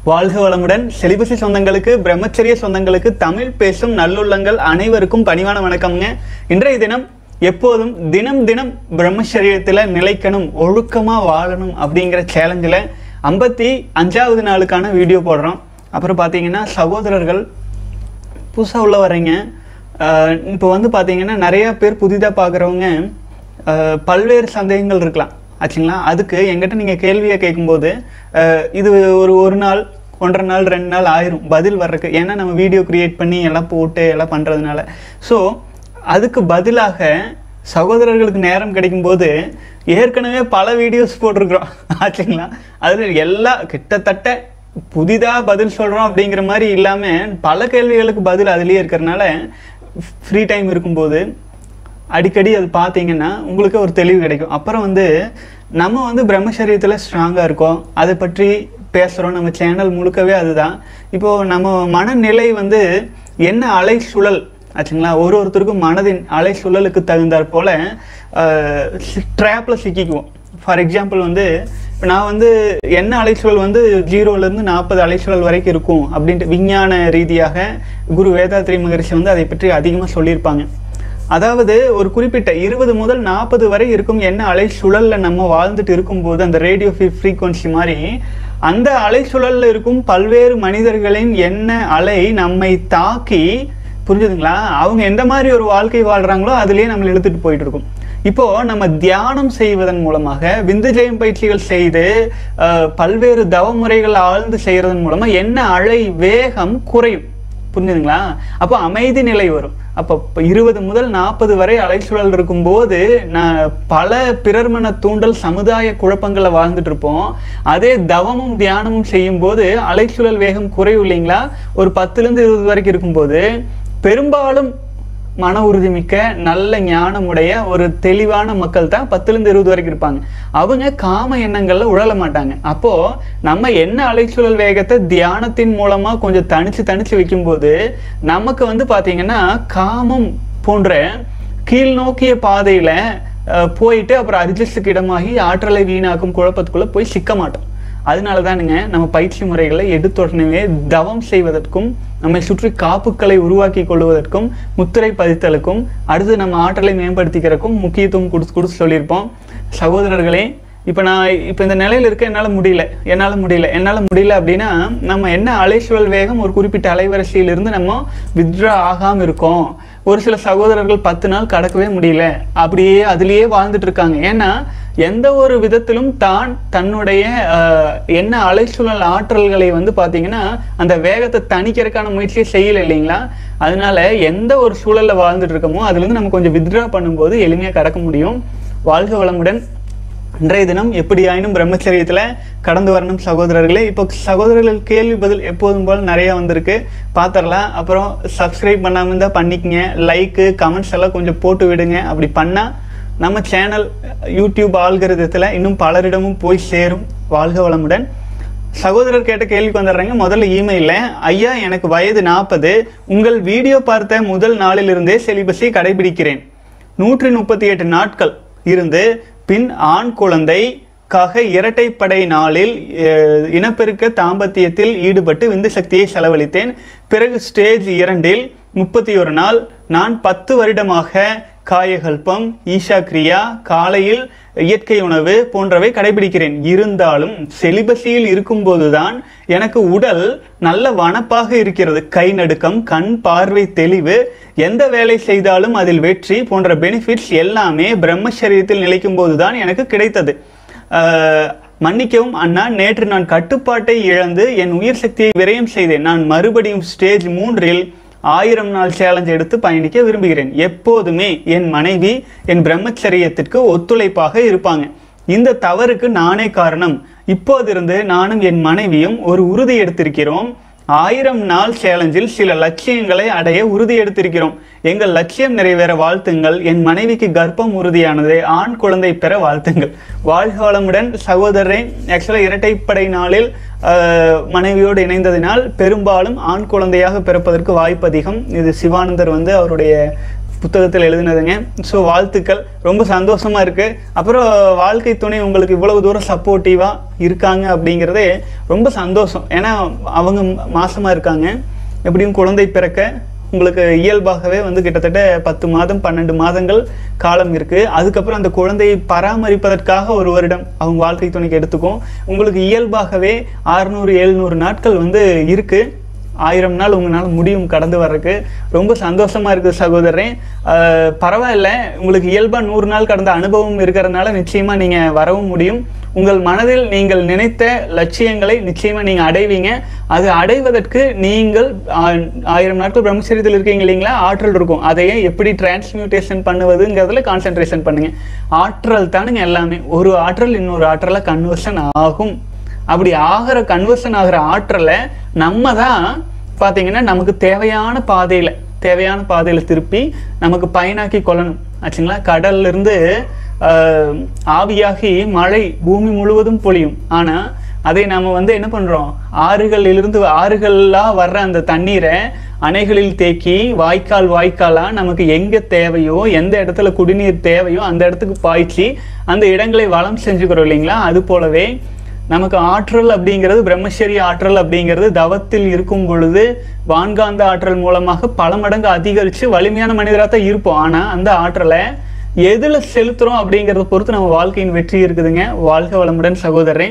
வாழ்க வளமுடன் செலிபசி சொந்தங்களுக்கு பிரம்மச்சரிய சொந்தங்களுக்கு தமிழ் பேசும் நல்லுள்ளங்கள் அனைவருக்கும் பணிவான வணக்கம்ங்க இன்றைய தினம் எப்போதும் தினம் தினம் பிரம்மச்சரியத்தில் நிலைக்கணும் ஒழுக்கமாக வாழணும் அப்படிங்கிற சேலஞ்சில் ஐம்பத்தி அஞ்சாவது நாளுக்கான வீடியோ போடுறோம் அப்புறம் பார்த்தீங்கன்னா சகோதரர்கள் புதுசாக உள்ள வரீங்க இப்போ வந்து பார்த்தீங்கன்னா நிறைய பேர் புதிதாக பார்க்குறவங்க பல்வேறு சந்தேகங்கள் இருக்கலாம் ஆச்சுங்களா அதுக்கு எங்கிட்ட நீங்கள் கேள்வியை கேட்கும்போது அஹ், இது ஒரு ஒரு நாள் ஒன்றரை நாள் ரெண்டு நாள் ஆயிரும் பதில் வர்றதுக்கு ஏன்னா நம்ம வீடியோ கிரியேட் பண்ணி எல்லாம் போட்டு எல்லாம் பண்ணுறதுனால ஸோ அதுக்கு பதிலாக சகோதரர்களுக்கு நேரம் கிடைக்கும்போது ஏற்கனவே பல வீடியோஸ் போட்டிருக்கிறோம் ஆச்சுங்களா அதில் எல்லா கிட்டத்தட்ட புதிதாக பதில் சொல்கிறோம் அப்படிங்கிற மாதிரி இல்லாமல் பல கேள்விகளுக்கு பதில் அதுலேயே இருக்கிறனால ஃப்ரீ டைம் இருக்கும்போது அடிக்கடி அது பார்த்தீங்கன்னா உங்களுக்கு ஒரு தெளிவு கிடைக்கும் அப்புறம் வந்து நம்ம வந்து பிரம்மச்சரியத்தில் ஸ்ட்ராங்காக இருக்கோம் அதை பற்றி பேசுகிறோம் நம்ம சேனல் முழுக்கவே அதுதான் இப்போது நம்ம மனநிலை வந்து என்ன அலை சுழல் ஆச்சுங்களா ஒரு ஒருத்தருக்கும் மனதின் அலை சுழலுக்கு தகுந்தாற் போல் ட்ராப்பில் சிக்கிக்குவோம் ஃபார் எக்ஸாம்பிள் வந்து இப்போ நான் வந்து என்ன அலைச்சூழல் வந்து ஜீரோலேருந்து நாற்பது அலைச்சூழல் வரைக்கும் இருக்கும் அப்படின்ட்டு விஞ்ஞான ரீதியாக குரு வேதாத்ரி மகரிஷி வந்து அதை பற்றி அதிகமாக சொல்லியிருப்பாங்க அதாவது ஒரு குறிப்பிட்ட இருபது முதல் நாற்பது வரை இருக்கும் என்ன அலை சுழல்ல நம்ம வாழ்ந்துட்டு இருக்கும்போது அந்த ரேடியோ ஃப்ரீக்வன்சி மாதிரி அந்த அலை சுழல்ல இருக்கும் பல்வேறு மனிதர்களின் என்ன அலை நம்மை தாக்கி புரிஞ்சுதுங்களா அவங்க எந்த மாதிரி ஒரு வாழ்க்கை வாழ்றாங்களோ அதுலயே நம்மளை இழுத்துட்டு போயிட்டு இருக்கும் இப்போ நம்ம தியானம் செய்வதன் மூலமாக விந்து ஜெயம் பயிற்சிகள் செய்து அஹ், பல்வேறு தவ முறைகள் ஆழ்ந்து செய்யறதன் மூலமா என்ன அலை வேகம் குறையும் புரிஞ்சுதுங்களா அப்போ அமைதி நிலை வரும் அப்போ இப்போ இருபது முதல் நாற்பது வரை அலைச்சூழல் இருக்கும்போது நான் பல பிறர்மன தூண்டல் சமுதாய குழப்பங்களை வாழ்ந்துட்டு இருப்போம் அதே தவமும் தியானமும் செய்யும்போது அலைச்சூழல் வேகம் குறையும் இல்லைங்களா ஒரு பத்துலேருந்து இருபது வரைக்கும் இருக்கும்போது பெரும்பாலும் மன உறுதிமிக்க நல்ல ஞானமுடைய ஒரு தெளிவான மக்கள் தான் பத்துலேருந்து இருபது வரைக்கும் இருப்பாங்க அவங்க காம எண்ணங்கள்ல உழல மாட்டாங்க அப்போ நம்ம என்ன அலைச்சூழல் வேகத்தை தியானத்தின் மூலமா கொஞ்சம் தணிச்சு தணிச்சு வைக்கும்போது நமக்கு வந்து பாத்தீங்கன்னா காமம் போன்ற கீழ் நோக்கிய பாதையில அஹ், போயிட்டு அப்புறம் அரிஜஸ்டுக்கு இடமாகி ஆற்றலை வீணாக்கும் குழப்பத்துக்குள்ள போய் சிக்க மாட்டோம் அதனால தானுங்க நம்ம பயிற்சி முறைகளை எடுத்த உடனே தவம் செய்வதற்கும் நம்மை சுற்றி காப்புக்களை உருவாக்கி கொள்வதற்கும் முத்திரை பதித்தலுக்கும் அடுத்து நம்ம ஆற்றலை மேம்படுத்திக்கிறதுக்கும் முக்கியத்துவம் கொடுத்து கொடுத்து சொல்லியிருப்போம் சகோதரர்களே இப்போ நான் இப்போ இந்த நிலையில் இருக்க என்னால் முடியல என்னால் முடியல என்னால் முடியல அப்படின்னா நம்ம என்ன அலைச்சூழல் வேகம் ஒரு குறிப்பிட்ட அலைவரிசையிலிருந்து நம்ம வித்ரா ஆகாமல் இருக்கோம் ஒரு சில சகோதரர்கள் பத்து நாள் கடக்கவே முடியல அப்படியே அதுலேயே வாழ்ந்துட்டு இருக்காங்க ஏன்னா எந்த ஒரு விதத்திலும் தான் தன்னுடைய ஆஹ், என்ன அலைச்சூழல் ஆற்றல்களை வந்து பார்த்தீங்கன்னா அந்த வேகத்தை தணிக்கிறதுக்கான முயற்சியை செய்யலை இல்லைங்களா அதனால எந்த ஒரு சூழல்ல வாழ்ந்துட்டு இருக்கோமோ அதுலேருந்து நம்ம கொஞ்சம் வித்ட்ரா பண்ணும்போது எளிமையாக கடக்க முடியும் வாழ்க வளமுடன் இன்றைய தினம் எப்படி ஆயினும் பிரம்மச்சரியத்தில் கடந்து வரணும் சகோதரர்களே இப்போ சகோதரர்கள் கேள்வி பதில் எப்போதும் போல் நிறைய வந்திருக்கு பார்த்துடலாம் அப்புறம் சப்ஸ்கிரைப் பண்ணாமல் இருந்தால் பண்ணிக்கங்க லைக்கு கமெண்ட்ஸ் எல்லாம் கொஞ்சம் போட்டு விடுங்க அப்படி பண்ணால் நம்ம சேனல் யூடியூப் ஆல்கரிதத்தில் இன்னும் பலரிடமும் போய் சேரும் வாழ்க வளமுடன் சகோதரர் கேட்ட கேள்விக்கு வந்துடுறாங்க முதல்ல இமெயிலில் ஐயா எனக்கு வயது நாற்பது உங்கள் வீடியோ பார்த்த முதல் நாளிலிருந்தே செலிபஸை கடைபிடிக்கிறேன் நூற்றி முப்பத்தி எட்டு நாட்கள் இருந்து பின் ஆண் குழந்தைக்காக இரட்டைப்படை நாளில் அஹ், இனப்பெருக்க தாம்பத்தியத்தில் ஈடுபட்டு விந்து சக்தியை செலவழித்தேன் பிறகு ஸ்டேஜ் இரண்டில் முப்பத்தி ஒரு நாள் நான் பத்து வருடமாக காயகல்பம் ஈஷா கிரியா காலையில் இயற்கை உணவு போன்றவை கடைபிடிக்கிறேன் இருந்தாலும் செலிபஸியில் இருக்கும்போதுதான் எனக்கு உடல் நல்ல வனப்பாக இருக்கிறது கை நடுக்கம் கண் பார்வை தெளிவு எந்த வேலை செய்தாலும் அதில் வெற்றி போன்ற பெனிஃபிட்ஸ் எல்லாமே பிரம்மச்சரியத்தில் நிலைக்கும் போதுதான் எனக்கு கிடைத்தது ஆஹ், மன்னிக்கவும் அண்ணா நேற்று நான் கட்டுப்பாட்டை இழந்து என் உயிர் சக்தியை விரயம் செய்தேன் நான் மறுபடியும் ஸ்டேஜ் மூன்றில் ஆயிரம் நாள் சேலஞ்ச் எடுத்து பயணிக்க விரும்புகிறேன் எப்போதுமே என் மனைவி என் பிரம்மச்சரியத்திற்கு ஒத்துழைப்பாக இருப்பாங்க இந்த தவறுக்கு நானே காரணம் இப்போதிருந்து நானும் என் மனைவியும் ஒரு உறுதி எடுத்திருக்கிறோம் ஆயிரம் நாள் சேலஞ்சில் சில லட்சியங்களை அடைய உறுதி எடுத்திருக்கிறோம் எங்கள் லட்சியம் நிறைவேற வாழ்த்துங்கள் என் மனைவிக்கு கர்ப்பம் உறுதியானது ஆண் குழந்தை பெற வாழ்த்துங்கள் வாழ்க வளமுடன் சகோதரரை ஆக்சுவலாக இரட்டைப்படை நாளில் ஆஹ், மனைவியோடு இணைந்ததினால் பெரும்பாலும் ஆண் குழந்தையாக பிறப்பதற்கு வாய்ப்பு அதிகம் இது சிவானந்தர் வந்து அவருடைய புத்தகத்தில் எழுதினதுங்க ஸோ வாழ்த்துக்கள் ரொம்ப சந்தோஷமா இருக்கு அப்புறம் வாழ்க்கை துணை உங்களுக்கு இவ்வளவு தூரம் சப்போர்ட்டிவா இருக்காங்க அப்படிங்கிறதே ரொம்ப சந்தோஷம் ஏன்னா அவங்க மாசமா இருக்காங்க எப்படியும் குழந்தை பிறக்க உங்களுக்கு இயல்பாகவே வந்து கிட்டத்தட்ட பத்து மாதம் பன்னெண்டு மாதங்கள் காலம் இருக்கு அதுக்கப்புறம் அந்த குழந்தையை பராமரிப்பதற்காக ஒரு வருடம் அவங்க வாழ்க்கை துணைக்கு எடுத்துக்கும் உங்களுக்கு இயல்பாகவே அறுநூறு எழுநூறு நாட்கள் வந்து இருக்கு ஆயிரம் நாள் உங்களால் முடியும் கடந்து வர்றதுக்கு ரொம்ப சந்தோஷமா இருக்குது சகோதரன் அஹ் பரவாயில்ல உங்களுக்கு இயல்பா நூறு நாள் கடந்த அனுபவம் இருக்கிறதுனால நிச்சயமா நீங்க வரவும் முடியும் உங்கள் மனதில் நீங்கள் நினைத்த லட்சியங்களை நிச்சயமா நீங்க அடைவீங்க அது அடைவதற்கு நீங்கள் ஆ- ஆயிரம் நாட்கள் பிரம்மச்சரியத்தில் இருக்கீங்க இல்லைங்களா ஆற்றல் இருக்கும் அதையே எப்படி டிரான்ஸ்மியூட்டேஷன் பண்ணுவதுங்கிறதுல கான்சென்ட்ரேஷன் பண்ணுங்க ஆற்றல் தானுங்க எல்லாமே ஒரு ஆற்றல் இன்னொரு ஆற்றலை கன்வர்ஷன் ஆகும் அப்படி ஆகிற கன்வர்ஷன் ஆகிற ஆற்றலை நம்ம தான் பார்த்தீங்கன்னா நமக்கு தேவையான பாதையில் தேவையான பாதையில் திருப்பி நமக்கு பயனாக்கி கொள்ளணும் ஆச்சுங்களா கடல்ல இருந்து ஆஹ், ஆவியாகி மழை பூமி முழுவதும் பொழியும் ஆனால் அதை நாம வந்து என்ன பண்றோம் ஆறுகளிலிருந்து ஆறுகளா வர்ற அந்த தண்ணீரை அணைகளில் தேக்கி வாய்க்கால் வாய்க்காலா நமக்கு எங்க தேவையோ எந்த இடத்துல குடிநீர் தேவையோ அந்த இடத்துக்கு பாய்ச்சி அந்த இடங்களை வளம் செஞ்சுக்கிறோம் இல்லைங்களா அது போலவே நமக்கு ஆற்றல் அப்படிங்கிறது பிரம்மச்சரிய ஆற்றல் அப்படிங்கிறது தவத்தில் இருக்கும் பொழுது வான்காந்த ஆற்றல் மூலமாக பல மடங்கு அதிகரித்து வலிமையான மனிதராக தான் இருப்போம் ஆனால் அந்த ஆற்றலை எதில் செலுத்துறோம் அப்படிங்கிறத பொறுத்து நம்ம வாழ்க்கையின் வெற்றி இருக்குதுங்க வாழ்க வளமுடன் சகோதரன்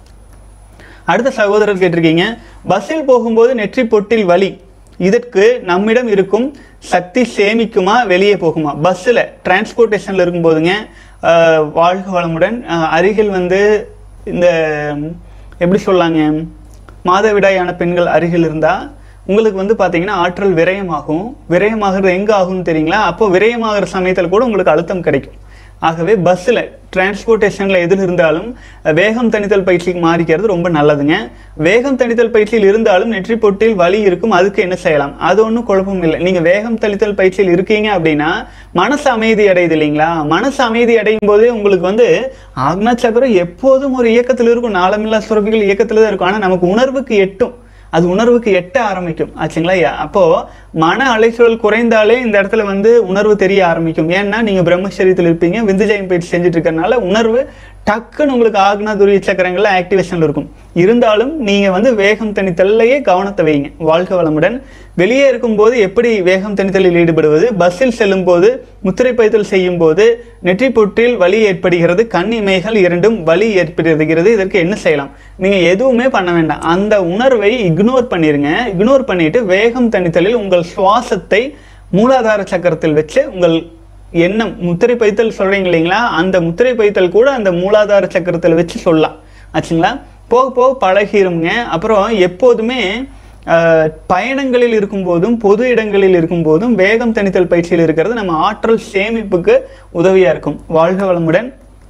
அடுத்த சகோதரர் கேட்டிருக்கீங்க பஸ்ஸில் போகும்போது நெற்றி பொட்டில் வலி இதற்கு நம்மிடம் இருக்கும் சக்தி சேமிக்குமா வெளியே போகுமா பஸ்ஸில் டிரான்ஸ்போர்ட்டேஷனில் இருக்கும்போதுங்க ஆஹ், வாழ்க வளமுடன் ஆஹ், அருகில் வந்து இந்த எப்படி சொல்லாங்க மாதவிடாயான பெண்கள் அருகில் இருந்தால் உங்களுக்கு வந்து பார்த்தீங்கன்னா ஆற்றல் விரயமாகும் விரயமாகிறது எங்கே ஆகும்னு தெரியுங்களா அப்போ விரயமாகிற சமயத்தில் கூட உங்களுக்கு அழுத்தம் கிடைக்கும் ஆகவே பஸ்ஸில் டிரான்ஸ்போர்ட்டேஷனில் எதில் இருந்தாலும் வேகம் தணித்தல் பயிற்சிக்கு மாறிக்கிறது ரொம்ப நல்லதுங்க வேகம் தணித்தல் பயிற்சியில் இருந்தாலும் நெற்றி பொட்டில் வலி இருக்கும் அதுக்கு என்ன செய்யலாம் அது ஒன்றும் குழப்பம் இல்லை நீங்கள் வேகம் தணித்தல் பயிற்சியில் இருக்கீங்க அப்படின்னா மனசு அமைதி அடையுது இல்லைங்களா மனசு அமைதி அடையும் போதே உங்களுக்கு வந்து ஆக்னா சக்கரம் எப்போதும் ஒரு இயக்கத்தில் இருக்கும் நாளமில்லா சுரப்பிகள் இயக்கத்தில் தான் இருக்கும் ஆனால் நமக்கு உணர்வுக்கு எட்டும் அது உணர்வுக்கு எட்ட ஆரம்பிக்கும் ஆச்சுங்களா யா- அப்போ மன அலைச்சல் குறைந்தாலே இந்த இடத்துல வந்து உணர்வு தெரிய ஆரம்பிக்கும் ஏன்னா நீங்க பிரம்மச்சரியத்தில் இருப்பீங்க விந்துஜயம் பயிற்சி செஞ்சுட்டு இருக்கறனால உணர்வு டக்குன்னு உங்களுக்கு ஆக்னா துரிய சக்கரங்கள்ல ஆக்டிவேஷன்ல இருக்கும் இருந்தாலும் நீங்க வந்து வேகம் தணித்தல்லையே கவனத்தை வைங்க வாழ்க வளமுடன் வெளியே இருக்கும்போது எப்படி வேகம் தணித்தலில் ஈடுபடுவது பஸ்ஸில் செல்லும் போது முத்திரை பயிற்சல் செய்யும் போது நெற்றி பொற்றில் வலி ஏற்படுகிறது கண் இமைகள் இரண்டும் வலி ஏற்படுகிறது இதற்கு என்ன செய்யலாம் நீங்க எதுவுமே பண்ண வேண்டாம் அந்த உணர்வை இக்னோர் பண்ணிருங்க இக்னோர் பண்ணிட்டு வேகம் தணித்தலில் உங்கள் சுவாசத்தை மூலாதார சக்கரத்தில் வச்சு உங்கள் எண்ணம் முத்திரை பைத்தல் சொல்றீங்க இல்லைங்களா அந்த முத்திரை பைத்தல் கூட அந்த மூலாதார சக்கரத்தில் வச்சு சொல்லலாம் ஆச்சுங்களா போக போக பழகிருங்க அப்புறம் எப்போதுமே ஆஹ், பயணங்களில் இருக்கும்போதும் பொது இடங்களில் இருக்கும்போதும் வேகம் தணித்தல் பயிற்சியில் இருக்கிறது நம்ம ஆற்றல் சேமிப்புக்கு உதவியா இருக்கும் வாழ்க வளமுடன்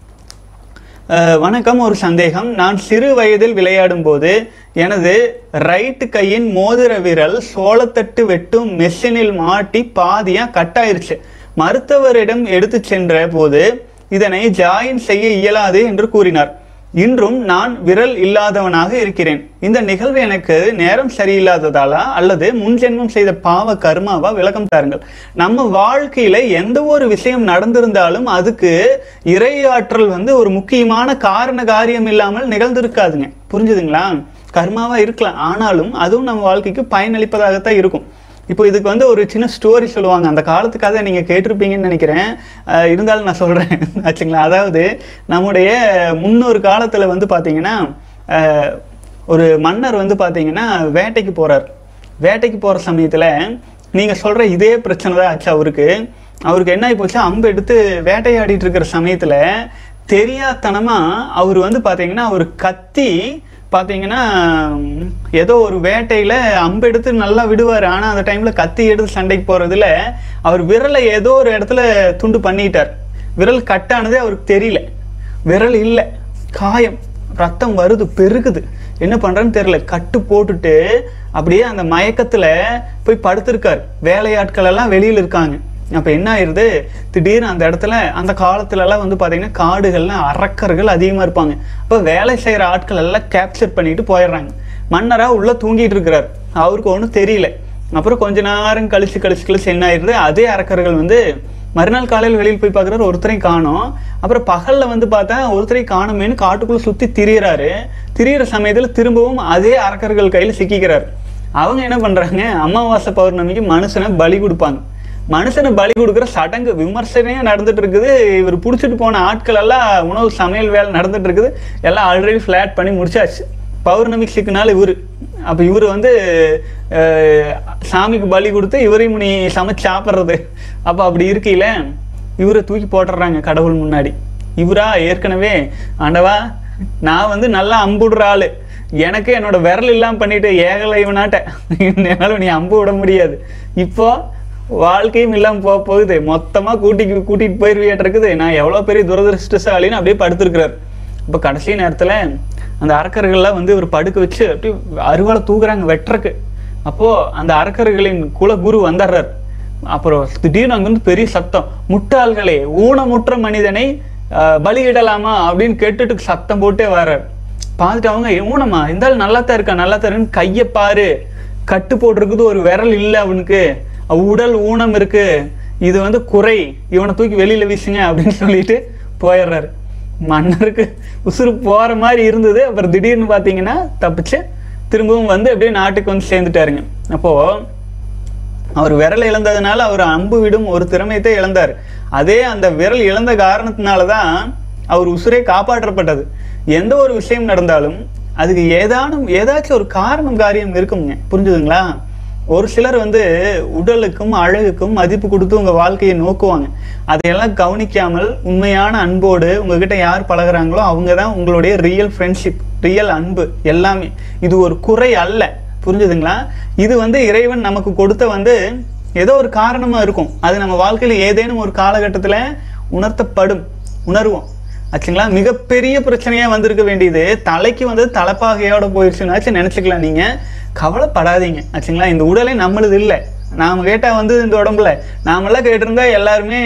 அஹ், வணக்கம் ஒரு சந்தேகம் நான் சிறு வயதில் விளையாடும் போது எனது ரைட்டு கையின் மோதிர விரல் சோளத்தட்டு வெட்டும் மெஷினில் மாட்டி பாதியா கட்டாயிருச்சு மருத்துவரிடம் எடுத்து சென்ற போது இதனை ஜாயின் செய்ய இயலாது என்று கூறினார் இன்றும் நான் விரல் இல்லாதவனாக இருக்கிறேன் இந்த நிகழ்வு எனக்கு நேரம் சரியில்லாததாலா அல்லது முன்ஜென்மம் செய்த பாவ கர்மாவா விளக்கம் தாருங்கள் நம்ம வாழ்க்கையில எந்த ஒரு விஷயம் நடந்திருந்தாலும் அதுக்கு இறையாற்றல் வந்து ஒரு முக்கியமான காரண காரியம் இல்லாமல் நிகழ்ந்திருக்காதுங்க புரிஞ்சுதுங்களா கர்மாவா இருக்கலாம் ஆனாலும் அதுவும் நம்ம வாழ்க்கைக்கு பயனளிப்பதாகத்தான் இருக்கும் இப்போ இதுக்கு வந்து ஒரு சின்ன ஸ்டோரி சொல்லுவாங்க அந்த காலத்து கதை நீங்க கேட்டிருப்பீங்கன்னு நினைக்கிறேன் அஹ் இருந்தாலும் நான் சொல்றேன் ஆச்சுங்களா அதாவது நம்முடைய முன்னொரு காலத்துல வந்து பாத்தீங்கன்னா அஹ், ஒரு மன்னர் வந்து பாத்தீங்கன்னா வேட்டைக்கு போறார் வேட்டைக்கு போற சமயத்துல நீங்க சொல்ற இதே பிரச்சனை தான் ஆச்சு அவருக்கு அவருக்கு என்ன ஆகி போச்சு அம்பு எடுத்து வேட்டையாடிட்டு இருக்கிற சமயத்துல தெரியாத்தனமா அவர் வந்து பாத்தீங்கன்னா ஒரு கத்தி பார்த்தீங்கன்னா ம், ஏதோ ஒரு வேட்டையில் அம்பு எடுத்து நல்லா விடுவார் ஆனால் அந்த டைமில் கத்தி எடுத்து சண்டைக்கு போகிறதுல அவர் விரலை ஏதோ ஒரு இடத்துல துண்டு பண்ணிட்டார் விரல் கட்டானதே அவருக்கு தெரியல விரல் இல்லை காயம் ரத்தம் வருது பெருகுது என்ன பண்ணுறேன்னு தெரியல கட்டு போட்டுட்டு அப்படியே அந்த மயக்கத்தில் போய் படுத்திருக்கார் வேலையாட்கள் எல்லாம் வெளியில் இருக்காங்க அப்போ என்ன ஆயிருது திடீர்னு அந்த இடத்துல அந்த காலத்துலலாம் வந்து பார்த்தீங்கன்னா காடுகள்ல அரக்கர்கள் அதிகமாக இருப்பாங்க அப்போ வேலை செய்கிற ஆட்கள் எல்லாம் கேப்சர் பண்ணிட்டு போயிடுறாங்க மன்னரா உள்ள தூங்கிட்டு இருக்கிறார் அவருக்கு ஒன்றும் தெரியல அப்புறம் கொஞ்ச நேரம் கழிச்சு கழிச்சு கழிச்சு என்ன ஆயிடுது அதே அரக்கர்கள் வந்து மறுநாள் காலையில் வெளியில் போய் பார்க்குறாரு ஒருத்தரையும் காணோம் அப்புறம் பகலில் வந்து பார்த்தா ஒருத்தரையும் காணுமேனு காட்டுக்குள்ளே சுற்றி திரியிறாரு திரியிற சமயத்தில் திரும்பவும் அதே அரக்கர்கள் கையில் சிக்கிக்கிறார் அவங்க என்ன பண்ணுறாங்க அமாவாசை பௌர்ணமிக்கு மனுஷனை பலி கொடுப்பாங்க மனுஷனை பலி கொடுக்குற சடங்கு விமர்சனையே நடந்துட்டு இருக்குது இவர் பிடிச்சிட்டு போன ஆட்கள் எல்லாம் உணவு சமையல் வேலை நடந்துட்டு இருக்குது எல்லாம் ஆல்ரெடி ஃப்ளாட் பண்ணி முடிச்சாச்சு பௌர்ணமிக்கு சிக்கினால இவர் அப்போ இவர் வந்து அஹ், சாமிக்கு பலி கொடுத்து இவரையும் நீ சமைச்சு சாப்பிட்றது அப்போ அப்படி இருக்கையில இவரை தூக்கி போட்டுடுறாங்க கடவுள் முன்னாடி இவரா ஏற்கனவே ஆண்டவா நான் வந்து நல்லா அம்புடுற ஆளு எனக்கு என்னோட விரல் இல்லாம பண்ணிட்டு ஏகலை இவனாட்ட என்னால நீ அம்பு விட முடியாது இப்போ வாழ்க்கையும் இல்லாம போக போகுது மொத்தமா கூட்டி கூட்டிட்டு போயிருவியாட்டு இருக்குது நான் எவ்வளவு பெரிய துரதிருஷ்டசாலின்னு அப்படியே படுத்திருக்கிறார் இப்போ கடைசி நேரத்துல அந்த அரக்கர்கள்லாம் வந்து இவர் படுக்க வச்சு அப்படியே அருவாளை தூக்குறாங்க வெட்டுறக்கு அப்போ அந்த அரக்கர்களின் குலகுரு வந்துடுறார் அப்புறம் திடீர்னு அங்க வந்து பெரிய சத்தம் முட்டாள்களே ஊனமுற்ற மனிதனை ஆஹ், பலியிடலாமா அப்படின்னு கேட்டுட்டு சத்தம் போட்டே வர்றார் பார்த்துட்டு அவங்க ஊனமா இருந்தாலும் நல்லா தான் இருக்கா நல்லா தான் இருக்குன்னு கையை பாரு கட்டு போட்டிருக்குது ஒரு விரல் இல்லை அவனுக்கு உடல் ஊனம் இருக்கு இது வந்து குறை இவனை தூக்கி வெளியில வீசுங்க அப்படின்னு சொல்லிட்டு போயிடுறாரு மன்னருக்கு உசுறு போற மாதிரி இருந்தது அப்புறம் திடீர்னு பார்த்தீங்கன்னா தப்பிச்சு திரும்பவும் வந்து அப்படியே நாட்டுக்கு வந்து சேர்ந்துட்டாருங்க அப்போ அவர் விரல் இழந்ததுனால அவர் அம்பு விடும் ஒரு திறமையத்தை இழந்தார் அதே அந்த விரல் இழந்த காரணத்தினால தான் அவர் உசுரே காப்பாற்றப்பட்டது எந்த ஒரு விஷயம் நடந்தாலும் அதுக்கு ஏதானும் ஏதாச்சும் ஒரு காரணம் காரியம் இருக்குங்க புரிஞ்சுதுங்களா ஒரு சிலர் வந்து உடலுக்கும் அழகுக்கும் மதிப்பு கொடுத்து உங்க வாழ்க்கையை நோக்குவாங்க அதையெல்லாம் கவனிக்காமல் உண்மையான அன்போடு உங்ககிட்ட யார் பழகுறாங்களோ அவங்க தான் உங்களுடைய ரியல் ஃப்ரெண்ட்ஷிப் ரியல் அன்பு எல்லாமே இது ஒரு குறை அல்ல புரிஞ்சுதுங்களா இது வந்து இறைவன் நமக்கு கொடுத்த வந்து ஏதோ ஒரு காரணமா இருக்கும் அது நம்ம வாழ்க்கையில ஏதேனும் ஒரு காலகட்டத்துல உணர்த்தப்படும் உணர்வோம் ஆச்சுங்களா மிகப்பெரிய பிரச்சனையா வந்திருக்க வேண்டியது தலைக்கு வந்து தலைப்பாகையோட போயிடுச்சுன்னாச்சும் நினைச்சுக்கலாம் நீங்க கவலைப்படாதீங்க ஆச்சுங்களா இந்த உடலே நம்மளுது இல்லை நாம கேட்டா வந்து இந்த உடம்புல நாமெல்லாம் கேட்டிருந்தா எல்லாருமே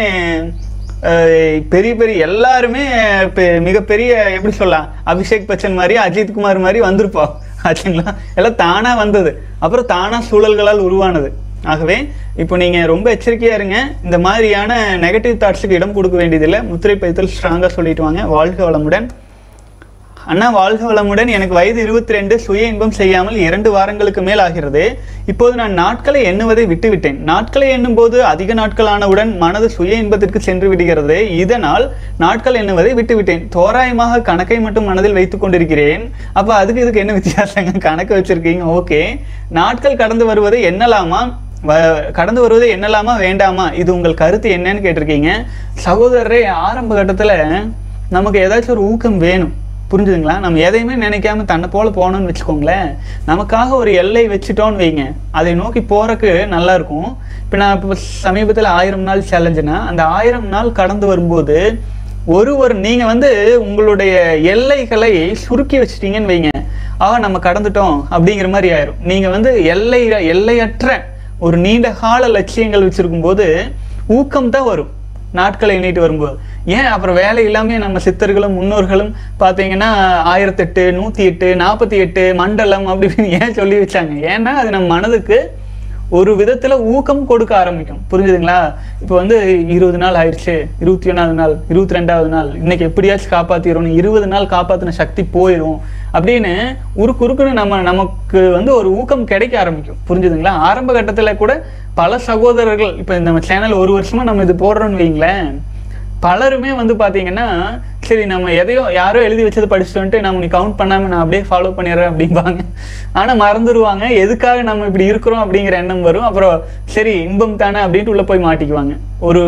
அஹ், பெரிய பெரிய எல்லாருமே பெ- மிகப்பெரிய எப்படி சொல்லலாம் அபிஷேக் பச்சன் மாதிரி அஜித் குமார் மாதிரி வந்திருப்போம் ஆச்சுங்களா எல்லாம் தானா வந்தது அப்புறம் தானா சூழல்களால் உருவானது ஆகவே இப்போ நீங்க ரொம்ப எச்சரிக்கையா இருங்க இந்த மாதிரியான நெகட்டிவ் தாட்ஸுக்கு இடம் கொடுக்க வேண்டியதில்லை முத்திரை பைத்தல் ஸ்ட்ராங்கா சொல்லிட்டு வாங்க வாழ்க வளமுடன் அண்ணா வாழ்க வளமுடன் எனக்கு வயது இருபத்தி ரெண்டு சுய இன்பம் செய்யாமல் இரண்டு வாரங்களுக்கு மேல் ஆகிறது இப்போது நான் நாட்களை எண்ணுவதை விட்டுவிட்டேன் நாட்களை எண்ணும் போது அதிக நாட்கள் ஆனவுடன் மனது சுய இன்பத்திற்கு சென்று விடுகிறது இதனால் நாட்கள் எண்ணுவதை விட்டுவிட்டேன் தோராயமாக கணக்கை மட்டும் மனதில் வைத்துக் கொண்டிருக்கிறேன் அப்ப அதுக்கு இதுக்கு என்ன வித்தியாசங்க கணக்கு வச்சிருக்கீங்க ஓகே நாட்கள் கடந்து வருவதை எண்ணலாமா வ- கடந்து வருவதை எண்ணலாமா வேண்டாமா இது உங்கள் கருத்து என்னன்னு கேட்டிருக்கீங்க சகோதரரே ஆரம்ப கட்டத்துல நமக்கு ஏதாச்சும் ஒரு ஊக்கம் வேணும் புரிஞ்சுதுங்களா நம்ம எதையுமே நினைக்காம தன்னை போல போனோம்னு வச்சுக்கோங்களேன் நமக்காக ஒரு எல்லை வச்சுட்டோம்னு வைங்க அதை நோக்கி போறக்கு நல்லா இருக்கும் இப்போ நான் இப்போ சமீபத்தில் ஆயிரம் நாள் சேலஞ்சுனா அந்த ஆயிரம் நாள் கடந்து வரும்போது ஒரு ஒரு நீங்க வந்து உங்களுடைய எல்லைகளை சுருக்கி வச்சிட்டீங்கன்னு வைங்க ஆ நம்ம கடந்துட்டோம் அப்படிங்கிற மாதிரி ஆயிரும் நீங்க வந்து எல்லை எல்லையற்ற ஒரு நீண்ட கால லட்சியங்கள் வச்சிருக்கும் போது ஊக்கம் தான் வரும் நாட்களை எண்ணிட்டு வரும்போது ஏன் அப்புறம் வேலை இல்லாம நம்ம சித்தர்களும் முன்னோர்களும் பார்த்தீங்கன்னா ஆயிரத்தெட்டு நூத்தி எட்டு நாற்பத்தி எட்டு மண்டலம் அப்படி இப்படின்னு ஏன் சொல்லி வச்சாங்க ஏன்னா அது நம்ம மனதுக்கு ஒரு விதத்துல ஊக்கம் கொடுக்க ஆரம்பிக்கும் புரிஞ்சுதுங்களா இப்போ வந்து இருபது நாள் ஆயிடுச்சு இருபத்தி ஒன்றாவது நாள் இருபத்தி ரெண்டாவது நாள் இன்னைக்கு எப்படியாச்சும் காப்பாத்திரணும் இருபது நாள் காப்பாத்தின சக்தி போயிடும் அப்படின்னு உருக்கு உருக்குன்னு நம்ம நமக்கு வந்து ஒரு ஊக்கம் கிடைக்க ஆரம்பிக்கும் புரிஞ்சுதுங்களா ஆரம்ப கட்டத்துல கூட பல சகோதரர்கள் இப்போ நம்ம சேனல் ஒரு வருஷமா நம்ம இது போடுறோம்னு வைங்களேன் பலருமே வந்து பாத்தீங்கன்னா சரி நம்ம எதையோ யாரோ எழுதி வச்சது படிச்சுட்டு வந்துட்டு நம்ம நீ கவுண்ட் பண்ணாம நான் அப்படியே ஃபாலோ பண்ணிடுறேன் அப்படிம்பாங்க ஆனா மறந்துடுவாங்க எதுக்காக நம்ம இப்படி இருக்கிறோம் அப்படிங்கிற எண்ணம் வரும் அப்புறம் சரி இன்பம் தானே அப்படின்ட்டு உள்ள போய் மாட்டிக்குவாங்க ஒரு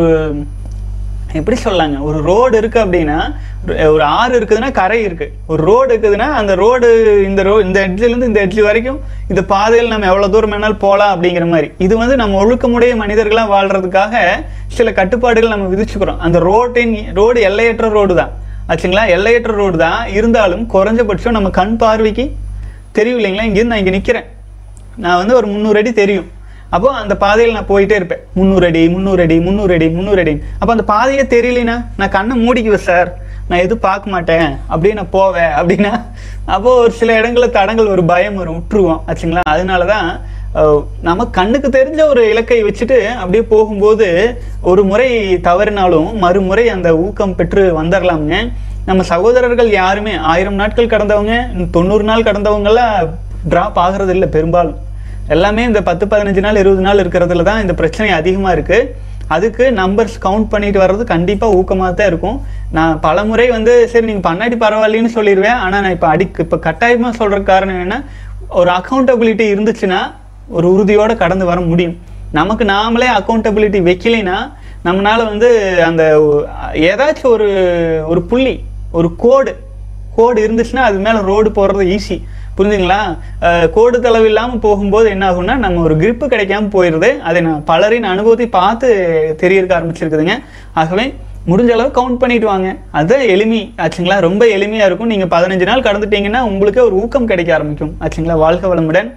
எப்படி சொல்லாங்க ஒரு ரோடு இருக்கு அப்படின்னா ஒரு- ஒரு ஆறு இருக்குதுன்னா கரை இருக்கு ஒரு ரோடு இருக்குதுன்னா அந்த ரோடு இந்த ரோ இந்த edge ல இருந்து இந்த எட்ஜ் வரைக்கும் இந்த பாதையில் நம்ம எவ்வளவு தூரம் வேணாலும் போகலாம் அப்படிங்கிற மாதிரி இது வந்து நம்ம ஒழுக்கமுடைய மனிதர்களா வாழ்றதுக்காக சில கட்டுப்பாடுகள் நம்ம விதிச்சுக்கிறோம் அந்த ரோட்டின் ரோடு எல்லையற்ற ரோடு தான் ஆச்சுங்களா எல்லையற்ற ரோடு தான் இருந்தாலும் குறைஞ்சபட்சம் நம்ம கண் பார்வைக்கு தெரியும் இல்லைங்களா இங்கேருந்து நான் இங்கே நிற்கிறேன் நான் வந்து ஒரு முந்நூறு அடி தெரியும் அப்போ அந்த பாதையில் நான் போயிட்டே இருப்பேன் முந்நூறு அடி முந்நூறு அடி முந்நூறு அடி முந்நூறு அடி அப்போ அந்த பாதையே தெரியலனா நான் கண்ணை மூடிக்குவேன் சார் நான் எதுவும் பார்க்க மாட்டேன் அப்படியே நான் போவேன் அப்படின்னா அப்போ ஒரு சில இடங்கள்ல தடங்கள் ஒரு பயம் வரும் விட்டுருவோம் ஆச்சுங்களா அதனால தான் அஹ், நம்ம கண்ணுக்கு தெரிஞ்ச ஒரு இலக்கை வச்சுட்டு அப்படியே போகும்போது ஒரு முறை தவறினாலும் மறுமுறை அந்த ஊக்கம் பெற்று வந்துடலாமுங்க நம்ம சகோதரர்கள் யாருமே ஆயிரம் நாட்கள் கடந்தவங்க தொண்ணூறு நாள் கடந்தவங்கெல்லாம் ட்ராப் ஆகிறது இல்லை பெரும்பாலும் எல்லாமே இந்த பத்து பதினஞ்சு நாள் இருபது நாள் இருக்கிறதுல தான் இந்த பிரச்சனை அதிகமாக இருக்குது அதுக்கு நம்பர்ஸ் கவுண்ட் பண்ணிட்டு வர்றது கண்டிப்பாக ஊக்கமாக தான் இருக்கும் நான் பல முறை வந்து சரி நீங்கள் பண்ணாட்டி பரவாயில்லைன்னு சொல்லிடுவேன் ஆனால் நான் இப்போ அடி இப்போ கட்டாயமாக சொல்கிற காரணம் என்னென்னா ஒரு அக்கௌண்டபிலிட்டி இருந்துச்சுன்னா ஒரு உறுதியோடு கடந்து வர முடியும் நமக்கு நாமளே அக்கௌண்டபிலிட்டி வைக்கலைன்னா நம்மளால வந்து அந்த ஏதாச்சும் ஒரு ஒரு புள்ளி ஒரு கோடு கோடு இருந்துச்சுன்னா அது மேலே ரோடு போடுறது ஈஸி புரிஞ்சுங்களா அஹ் கோடு தளவு இல்லாமல் போகும்போது என்ன ஆகும்னா நம்ம ஒரு grip கிடைக்காம போயிடுது அதை நான் பலரின் அனுபவத்தை பார்த்து தெரியறக்க ஆரம்பிச்சிருக்குதுங்க ஆகவே முடிஞ்ச அளவு கவுண்ட் பண்ணிட்டு வாங்க அதுதான் எளிமை ஆச்சுங்களா ரொம்ப எளிமையாக இருக்கும் நீங்கள் பதினஞ்சு நாள் கடந்துட்டீங்கன்னா உங்களுக்கே ஒரு ஊக்கம் கிடைக்க ஆரம்பிக்கும் ஆச்சுங்களா வாழ்க வளமுடன்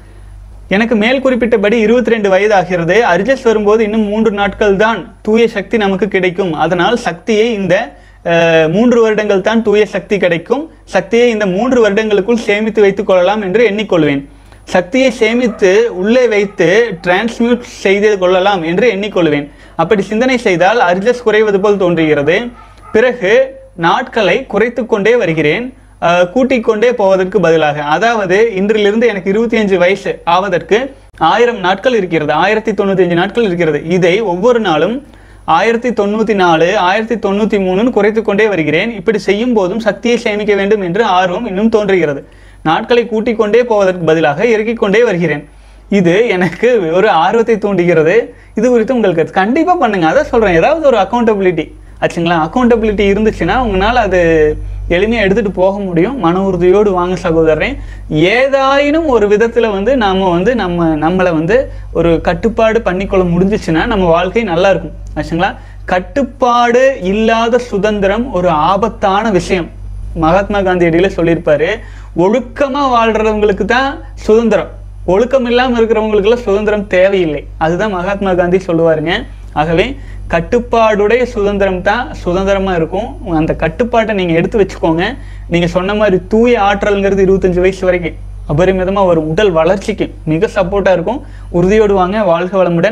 எனக்கு மேல் குறிப்பிட்டபடி இருபத்தி ரெண்டு வயது ஆகிறது அர்ஜஸ் வரும்போது இன்னும் மூன்று நாட்கள் தான் தூய சக்தி நமக்கு கிடைக்கும் அதனால் சக்தியை இந்த அஹ், மூன்று வருடங்கள் தான் தூய சக்தி கிடைக்கும் சக்தியை இந்த மூன்று வருடங்களுக்குள் சேமித்து வைத்துக் கொள்ளலாம் என்று எண்ணிக்கொள்வேன் சக்தியை சேமித்து உள்ளே வைத்து டிரான்ஸ்மியூட் செய்து கொள்ளலாம் என்று எண்ணிக்கொள்வேன் அப்படி சிந்தனை செய்தால் அர்ஜஸ் குறைவது போல் தோன்றுகிறது பிறகு நாட்களை குறைத்து கொண்டே வருகிறேன் அஹ், கூட்டிக் கொண்டே போவதற்கு பதிலாக அதாவது இன்றிலிருந்து எனக்கு இருபத்தி அஞ்சு வயசு ஆவதற்கு ஆயிரம் நாட்கள் இருக்கிறது ஆயிரத்தி தொண்ணூத்தி அஞ்சு நாட்கள் இருக்கிறது இதை ஒவ்வொரு நாளும் ஆயிரத்தி தொண்ணூத்தி நாலு ஆயிரத்தி தொண்ணூத்தி மூணுன்னு குறைத்து கொண்டே வருகிறேன் இப்படி செய்யும் போதும் சக்தியை சேமிக்க வேண்டும் என்று ஆர்வம் இன்னும் தோன்றுகிறது நாட்களை கூட்டிக் கொண்டே போவதற்கு பதிலாக இறக்கிக் கொண்டே வருகிறேன் இது எனக்கு ஒரு ஆர்வத்தை தூண்டுகிறது இது குறித்து உங்களுக்கு கண்டிப்பா பண்ணுங்க அதான் சொல்றேன் ஏதாவது ஒரு அக்கௌண்டபிலிட்டி ஆச்சுங்களா அக்கௌண்டபிலிட்டி இருந்துச்சுன்னா உங்களால் அது எளிமையாக எடுத்துகிட்டு போக முடியும் மன உறுதியோடு வாங்க சகோதரன் ஏதாயினும் ஒரு விதத்தில் வந்து நாம் வந்து நம்ம நம்மளை வந்து ஒரு கட்டுப்பாடு பண்ணிக்கொள்ள முடிஞ்சிச்சுன்னா நம்ம வாழ்க்கை நல்லா இருக்கும் ஆச்சுங்களா கட்டுப்பாடு இல்லாத சுதந்திரம் ஒரு ஆபத்தான விஷயம் மகாத்மா காந்தி இடையில சொல்லியிருப்பாரு ஒழுக்கமா வாழ்றவங்களுக்கு தான் சுதந்திரம் ஒழுக்கம் இல்லாம இருக்கிறவங்களுக்குலாம் சுதந்திரம் தேவையில்லை அதுதான் மகாத்மா காந்தி சொல்லுவாருங்க ஆகவே கட்டுப்பாடுடைய சுதந்திரம் தான் சுதந்திரமா இருக்கும் அந்த கட்டுப்பாட்டை நீங்க எடுத்து வச்சுக்கோங்க நீங்க சொன்ன மாதிரி தூய ஆற்றல்ங்கிறது இருபத்தஞ்சு வயசு வரைக்கும் அபரிமிதமா வரும் உடல் வளர்ச்சிக்கு மிக சப்போர்ட்டா இருக்கும் உறுதியோடு வாங்க வாழ்க வளமுடன்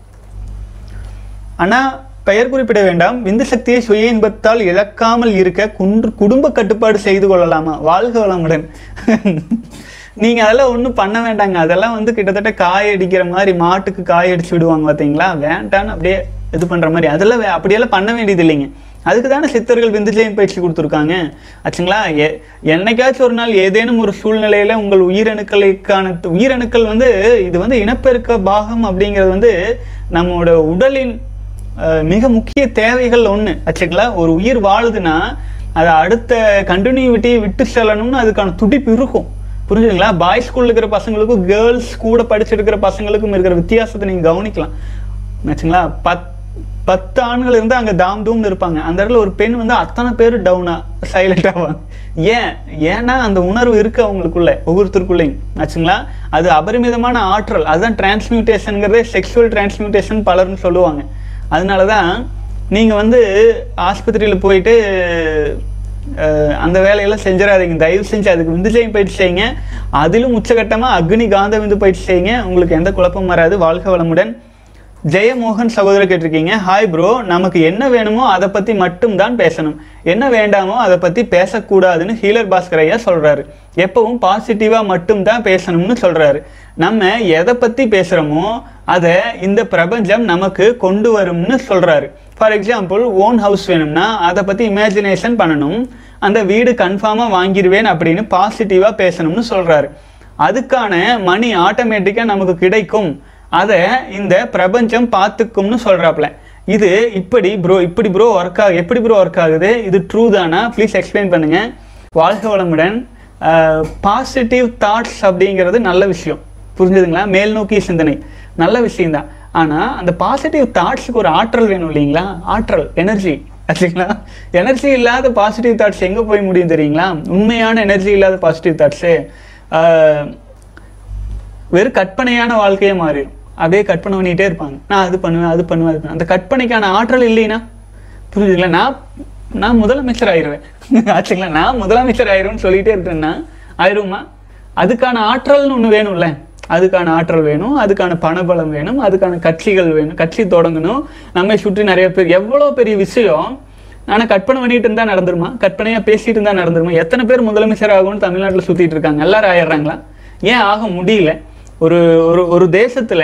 ஆனா பெயர் குறிப்பிட வேண்டாம் விந்து சக்தியை சுய இன்பத்தால் இழக்காமல் இருக்க குன்று குடும்ப கட்டுப்பாடு செய்து கொள்ளலாமா வாழ்க வளமுடன் நீங்க அதெல்லாம் ஒன்றும் பண்ண வேண்டாங்க அதெல்லாம் வந்து கிட்டத்தட்ட காய அடிக்கிற மாதிரி மாட்டுக்கு காய அடிச்சு விடுவாங்க பார்த்தீங்களா வேண்டான்னு அப்படியே இது பண்ற மாதிரி அதெல்லாம் வே- அப்படியெல்லாம் பண்ண வேண்டியது இல்லைங்க அதுக்கு தானே சித்தர்கள் விந்துஜயம் பயிற்சி கொடுத்துருக்காங்க ஆச்சுங்களா எ என்னைக்காச்சும் ஒரு நாள் ஏதேனும் ஒரு சூழ்நிலையில உங்கள் உயிரணுக்களுக்கான உயிரணுக்கள் வந்து இது வந்து இனப்பெருக்க பாகம் அப்படிங்கிறது வந்து நம்மளோட உடலின் அஹ், மிக முக்கிய தேவைகள் ஒன்று ஆச்சுங்களா ஒரு உயிர் வாழுதுன்னா அது அடுத்த கண்டினியூவிட்டியை விட்டு செல்லணும்னு அதுக்கான துடிப்பு இருக்கும் புரிஞ்சுதுங்களா பாய்ஸ் ஸ்கூல்ல இருக்கிற பசங்களுக்கும் கேர்ள்ஸ் கூட படிச்சிருக்கிற பசங்களுக்கும் இருக்கிற வித்தியாசத்தை நீங்க கவனிக்கலாம் ஆச்சுங்களா பத் பத்து ஆண்கள் இருந்து அங்க தாம் தூம்னு இருப்பாங்க அந்த இடத்துல ஒரு பெண் வந்து அத்தனை பேர் டவுனா சைலண்ட் ஆவாங்க ஏன் ஏன்னா அந்த உணர்வு இருக்கு அவங்களுக்குள்ள ஒவ்வொருத்தருக்குள்ளேயும் ஆச்சுங்களா அது அபரிமிதமான ஆற்றல் அதுதான் டிரான்ஸ்மியூட்டேஷனுங்கிறதே செக்ஷுவல் டிரான்ஸ்மியூட்டேஷன் பலர்னு சொல்லுவாங்க அதனால தான் நீங்க வந்து ஆஸ்பத்திரியில போயிட்டு அஹ், அந்த வேலையெல்லாம் செஞ்சிடாதீங்க தயவு செஞ்சு அதுக்கு விந்துஜயம் பயிற்சி செய்யுங்க அதிலும் உச்சகட்டமா அக்னி காந்த விந்து பயிற்சி செய்யுங்க உங்களுக்கு எந்த குழப்பம் வராது வாழ்க வளமுடன் ஜெயமோகன் சகோதரர் கேட்டிருக்கீங்க ஹாய் ப்ரோ நமக்கு என்ன வேணுமோ அதை பத்தி மட்டும் தான் பேசணும் என்ன வேண்டாமோ அதை பத்தி பேசக்கூடாதுன்னு ஹீலர் பாஸ்கர் ஐயா சொல்றாரு எப்பவும் பாசிட்டிவா மட்டும் தான் பேசணும்னு சொல்றாரு நம்ம எதை பத்தி பேசுறோமோ அதை இந்த பிரபஞ்சம் நமக்கு கொண்டு வரும்னு சொல்றாரு ஃபார் எக்ஸாம்பிள் ஓன் ஹவுஸ் வேணும்னா அதை பத்தி இமேஜினேஷன் பண்ணணும் அந்த வீடு கன்ஃபார்மா வாங்கிடுவேன் அப்படின்னு பாசிட்டிவா பேசணும்னு சொல்றாரு அதுக்கான மணி ஆட்டோமேட்டிக்கா நமக்கு கிடைக்கும் அதை இந்த பிரபஞ்சம் பார்த்துக்கும்னு சொல்றாப்ல இது இப்படி ப்ரோ இப்படி ப்ரோ ஒர்க் ஆகு எப்படி ப்ரோ ஒர்க் ஆகுது இது ட்ரூ தானா ப்ளீஸ் எக்ஸ்பிளைன் பண்ணுங்க வாழ்க வளமுடன் பாசிட்டிவ் தாட்ஸ் அப்படிங்கிறது நல்ல விஷயம் புரிஞ்சுதுங்களா மேல் நோக்கிய சிந்தனை நல்ல விஷயம்தான் ஆனா அந்த பாசிட்டிவ் தாட்ஸுக்கு ஒரு ஆற்றல் வேணும் இல்லைங்களா ஆற்றல் எனர்ஜி ஆச்சுங்களா எனர்ஜி இல்லாத பாசிட்டிவ் தாட்ஸ் எங்க போய் முடியும் தெரியுங்களா உண்மையான எனர்ஜி இல்லாத பாசிட்டிவ் தாட்ஸு வெறும் கற்பனையான வாழ்க்கையே மாறிடும் அப்படியே கற்பனை பண்ணிட்டே இருப்பாங்க நான் அது பண்ணுவேன் அது பண்ணுவேன் அது பண்ணுவேன். அந்த கற்பனைக்கான ஆற்றல் இல்லைன்னா புரிஞ்சுதுங்களா நான் நான் முதலமைச்சர் ஆயிடுவேன் ஆச்சுங்களா நான் முதலமைச்சர் ஆயிடுவேன்னு சொல்லிட்டே இருக்கேன்னா ஆயிடுமா அதுக்கான ஆற்றல்னு ஒன்று வேணும்ல அதுக்கான ஆற்றல் வேணும் அதுக்கான பணபலம் வேணும் அதுக்கான கட்சிகள் வேணும் கட்சி தொடங்கணும் நம்மை சுற்றி நிறைய பேர் எவ்வளோ பெரிய விஷயம் ஆனால் கற்பனை பண்ணிட்டு இருந்தா நடந்துருமா கற்பனையாக பேசிட்டு இருந்தா நடந்துருமா எத்தனை பேர் முதலமைச்சர் ஆகும்னு தமிழ்நாட்டில் சுற்றிட்டு இருக்காங்க எல்லாரும் ஆயிடுறாங்களா ஏன் ஆக முடியல ஒரு ஒரு ஒரு தேசத்தில்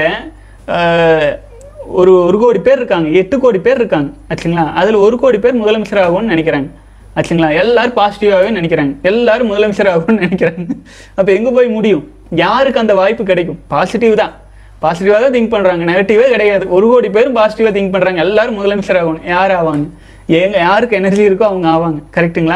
ஒரு ஒரு கோடி பேர் இருக்காங்க எட்டு கோடி பேர் இருக்காங்க ஆச்சுங்களா அதில் ஒரு கோடி பேர் முதலமைச்சர் ஆகும்னு நினைக்கிறாங்க ஆச்சுங்களா எல்லாரும் பாசிட்டிவாகவே நினைக்கிறாங்க எல்லாரும் முதலமைச்சர் ஆகும்னு நினைக்கிறாங்க அப்போ எங்கே போய் முடியும் யாருக்கு அந்த வாய்ப்பு கிடைக்கும் பாசிட்டிவ் தான் பாசிட்டிவாக தான் திங்க் பண்ணுறாங்க நெகட்டிவே கிடையாது ஒரு கோடி பேரும் பாசிட்டிவாக திங்க் பண்ணுறாங்க எல்லாரும் முதலமைச்சர் ஆகணும் யார் ஆவாங்க ஏங்க யாருக்கு எனர்ஜி இருக்கோ அவங்க ஆவாங்க கரெக்ட்டுங்களா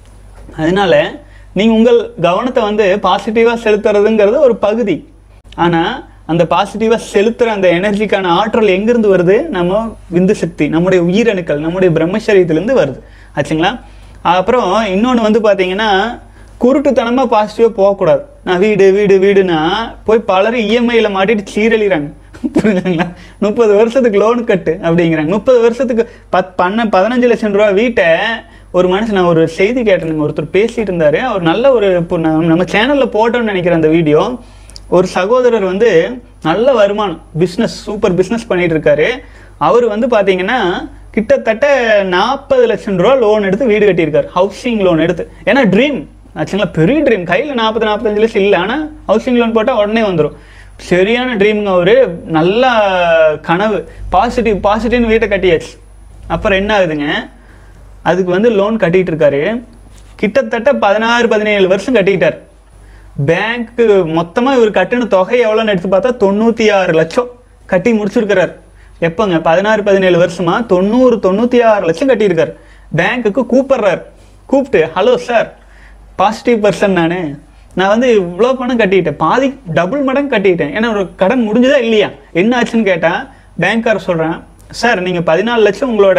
அதனால நீங்கள் உங்கள் கவனத்தை வந்து பாசிட்டிவாக செலுத்துறதுங்கிறது ஒரு பகுதி ஆனால் அந்த பாசிட்டிவாக செலுத்துகிற அந்த எனர்ஜிக்கான ஆற்றல் எங்கேருந்து வருது நம்ம விந்து சக்தி நம்முடைய உயிரணுக்கள் நம்முடைய பிரம்மச்சரியத்திலேருந்து வருது ஆச்சுங்களா அப்புறம் இன்னொன்று வந்து பார்த்தீங்கன்னா குருட்டுத்தனமாக பாசிட்டிவாக போகக்கூடாது நான் வீடு வீடு வீடுனா போய் பலரும் இஎம்ஐயில் மாட்டிட்டு சீரழிகிறாங்க புரிஞ்சுங்களா முப்பது வருஷத்துக்கு லோன் கட்டு அப்படிங்கிறாங்க முப்பது வருஷத்துக்கு பத் பண்ண பதினஞ்சு லட்சம் ரூபா வீட்டை ஒரு மனுஷன் நான் ஒரு செய்தி கேட்டேனுங்க ஒருத்தர் பேசிட்டு இருந்தாரு அவர் நல்ல ஒரு இப்போ நம்ம நம்ம சேனலில் போட்டோம்னு நினைக்கிறேன் அந்த வீடியோ ஒரு சகோதரர் வந்து நல்ல வருமானம் பிஸ்னஸ் சூப்பர் பிஸ்னஸ் பண்ணிட்டு இருக்காரு அவர் வந்து பார்த்தீங்கன்னா கிட்டத்தட்ட நாற்பது லட்சம் ரூபா லோன் எடுத்து வீடு கட்டியிருக்காரு ஹவுசிங் லோன் எடுத்து ஏன்னா ட்ரீம் ஆச்சுங்களா பெரிய ட்ரீம் கையில் நாற்பது நாற்பத்தஞ்சு லட்சம் இல்லை ஆனால் ஹவுசிங் லோன் போட்டால் உடனே வந்துடும் சரியான ட்ரீமுங்க அவரு நல்ல கனவு பாசிட்டிவ் பாசிட்டிவ்னு வீட்டை கட்டியாச்சு அப்புறம் என்ன ஆகுதுங்க அதுக்கு வந்து லோன் கட்டிட்டு இருக்காரு கிட்டத்தட்ட பதினாறு பதினேழு வருஷம் கட்டிக்கிட்டார் பேங்க்கு மொத்தமாக இவர் கட்டின தொகை எவ்வளோன்னு எடுத்து பார்த்தா தொண்ணூற்றி ஆறு லட்சம் கட்டி முடிச்சிருக்கிறார் எப்போங்க பதினாறு பதினேழு வருஷமா தொண்ணூறு தொண்ணூற்றி ஆறு லட்சம் கட்டியிருக்கார் பேங்க்குக்கு கூப்பிடுறார் கூப்பிட்டு ஹலோ சார் பாசிட்டிவ் பர்சன் நான் நான் வந்து இவ்வளோ பணம் கட்டிட்டேன் பாதி டபுள் மடங்கு கட்டிட்டேன் ஏன்னா ஒரு கடன் முடிஞ்சதா இல்லையா என்ன ஆச்சுன்னு கேட்டால் பேங்க்கார் சொல்கிறேன் சார் நீங்கள் பதினாலு லட்சம் உங்களோட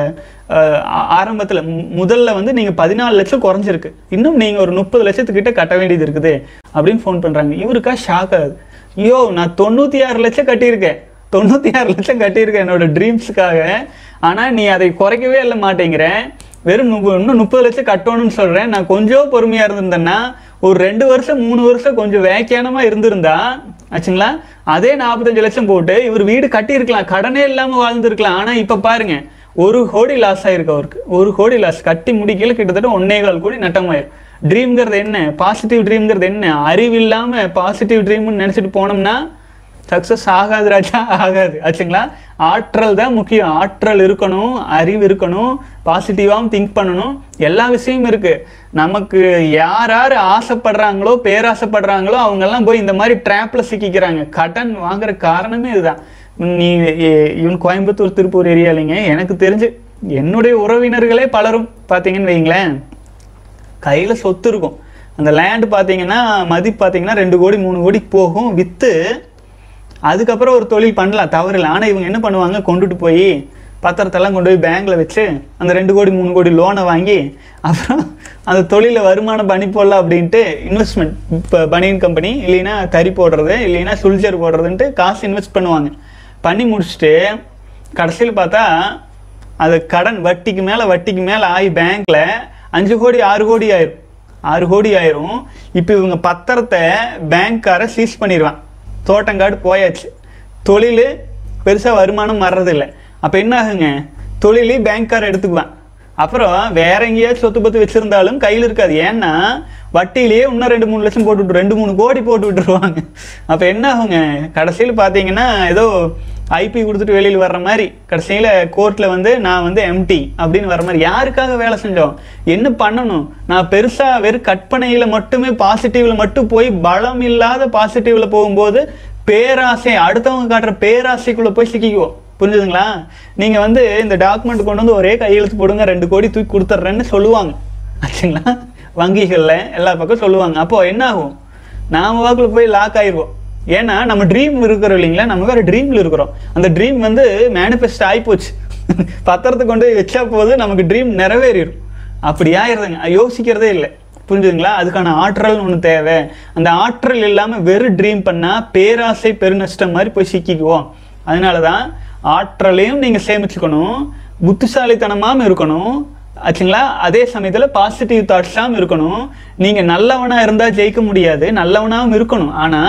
ஆரம்பத்தில் முதல்ல வந்து நீங்கள் பதினாலு லட்சம் குறைஞ்சிருக்கு இன்னும் நீங்கள் ஒரு முப்பது லட்சத்துக்கிட்ட கட்ட வேண்டியது இருக்குது அப்படின்னு ஃபோன் பண்ணுறாங்க இவருக்கா ஷாக் ஆகுது ஐயோ நான் தொண்ணூற்றி ஆறு லட்சம் கட்டியிருக்கேன் தொண்ணூற்றி ஆறு லட்சம் கட்டியிருக்கேன் என்னோட ட்ரீம்ஸுக்காக ஆனால் நீ அதை குறைக்கவே இல்லை மாட்டேங்கிறேன் வெறும் நுப்ப- இன்னும் முப்பது லட்சம் கட்டணும்னு சொல்கிறேன் நான் கொஞ்சம் பொறுமையாக இருந்திருந்தேன்னா ஒரு ரெண்டு வருஷம் மூணு வருஷம் கொஞ்சம் வேக்கியானமாக இருந்திருந்தா ஆச்சுங்களா அதே நாற்பத்தஞ்சு லட்சம் போட்டு இவர் வீடு கட்டியிருக்கலாம் கடனே இல்லாமல் வாழ்ந்துருக்கலாம் ஆனால் இப்போ பாருங்க ஒரு கோடி லாஸ் ஆயிருக்கு அவருக்கு ஒரு கோடி லாஸ் கட்டி முடிக்கல கிட்டத்தட்ட ஒன்னே கால் கோடி நட்டமாயிரும் ட்ரீம்ங்கிறது என்ன பாசிட்டிவ் ட்ரீம்ங்கிறது என்ன அறிவு இல்லாமல் பாசிட்டிவ் ட்ரீம்னு நினச்சிட்டு போனோம்னா சக்ஸஸ் ஆகாது ராஜா ஆகாது ஆச்சுங்களா ஆற்றல் தான் முக்கியம் ஆற்றல் இருக்கணும் அறிவு இருக்கணும் பாசிட்டிவாகவும் திங்க் பண்ணணும் எல்லா விஷயமும் இருக்கு நமக்கு யார் யார் ஆசைப்படுறாங்களோ பேராசைப்படுறாங்களோ அவங்கெல்லாம் போய் இந்த மாதிரி ட்ராப்ல சிக்கிக்கிறாங்க கடன் வாங்குற காரணமே இதுதான் நீ எ- இவன் கோயம்புத்தூர் திருப்பூர் ஏரியா இல்லைங்க எனக்கு தெரிஞ்சு என்னுடைய உறவினர்களே பலரும் பார்த்தீங்கன்னு வைங்களேன் கையில் சொத்து இருக்கும் அந்த லேண்ட் பார்த்தீங்கன்னா மதிப்பு பார்த்தீங்கன்னா ரெண்டு கோடி மூணு கோடிக்கு போகும் விற்று அதுக்கப்புறம் ஒரு தொழில் பண்ணலாம் தவறில்லை ஆனால் இவங்க என்ன பண்ணுவாங்க கொண்டுட்டு போய் பத்திரத்தெல்லாம் கொண்டு போய் பேங்க்கில் வச்சு அந்த ரெண்டு கோடி மூணு கோடி லோனை வாங்கி அப்புறம் அந்த தொழிலை வருமானம் பண்ணி போடலாம் அப்படின்ட்டு இன்வெஸ்ட்மெண்ட் இப்போ பனியன் கம்பெனி இல்லைன்னா கறி போடுறது இல்லைன்னா சுல்ஜர் போடுறதுன்ட்டு காசு இன்வெஸ்ட் பண்ணுவாங்க பண்ணி முடிச்சுட்டு கடைசியில் பார்த்தா அது கடன் வட்டிக்கு மேலே வட்டிக்கு மேலே ஆகி பேங்க்கில் அஞ்சு கோடி ஆறு கோடி ஆயிரும் ஆறு கோடி ஆயிரும் இப்போ இவங்க பத்திரத்தை பேங்க்கார சீஸ் பண்ணிடுவான் தோட்டங்காடு போயாச்சு தொழில் பெருசாக வருமானம் வர்றதில்லை அப்போ என்ன ஆகுங்க தொழிலே பேங்க்கார எடுத்துக்குவான் அப்புறம் வேற எங்கேயாச்சும் சொத்து பத்து வச்சிருந்தாலும் கையில் இருக்காது ஏன்னா வட்டியிலேயே இன்னும் ரெண்டு மூணு லட்சம் போட்டு விட்டு ரெண்டு மூணு கோடி போட்டு விட்டுருவாங்க அப்போ என்ன ஆகுங்க கடைசியில் பார்த்தீங்கன்னா ஏதோ ஐபி கொடுத்துட்டு வெளியில் வர்ற மாதிரி கடைசியில் கோர்ட்டில் வந்து நான் வந்து எம்டி அப்படின்னு வர மாதிரி யாருக்காக வேலை செஞ்சோம் என்ன பண்ணணும் நான் பெருசாக வெறும் கற்பனையில் மட்டுமே பாசிட்டிவில் மட்டும் போய் பலம் இல்லாத பாசிட்டிவில் போகும்போது பேராசை அடுத்தவங்க காட்டுற பேராசைக்குள்ளே போய் சிக்கிக்குவோம் புரிஞ்சுதுங்களா நீங்கள் வந்து இந்த டாக்குமெண்ட் கொண்டு வந்து ஒரே கையெழுத்து போடுங்க ரெண்டு கோடி தூக்கி கொடுத்துட்றேன்னு சொல்லுவாங்க ஆச்சுங்களா வங்கிகளில் எல்லா பக்கம் சொல்லுவாங்க அப்போ என்ன ஆகும் நாம வாக்குல போய் லாக் ஆயிடுவோம் ஏன்னா நம்ம ட்ரீம் இருக்கிறோம் இல்லைங்களா நம்ம வேற ட்ரீம்ல இருக்கிறோம் அந்த ட்ரீம் வந்து மேனிஃபெஸ்ட் ஆயிப்போச்சு பத்திரத்தை கொண்டு போய் வச்சா போது நமக்கு ட்ரீம் நிறைவேறிடும் அப்படி ஆயிடுதுங்க யோசிக்கிறதே இல்லை புரிஞ்சுதுங்களா அதுக்கான ஆற்றல்னு ஒன்று தேவை அந்த ஆற்றல் இல்லாமல் வெறும் ட்ரீம் பண்ணால் பேராசை பெருநஷ்டம் மாதிரி போய் சிக்கிக்குவோம் அதனால தான் ஆற்றலையும் நீங்கள் சேமிச்சுக்கணும் புத்திசாலித்தனமாகவும் இருக்கணும் ஆச்சுங்களா அதே சமயத்தில் பாசிட்டிவ் தாட்ஸாகவும் இருக்கணும் நீங்கள் நல்லவனாக இருந்தால் ஜெயிக்க முடியாது நல்லவனாகவும் இருக்கணும் ஆனால்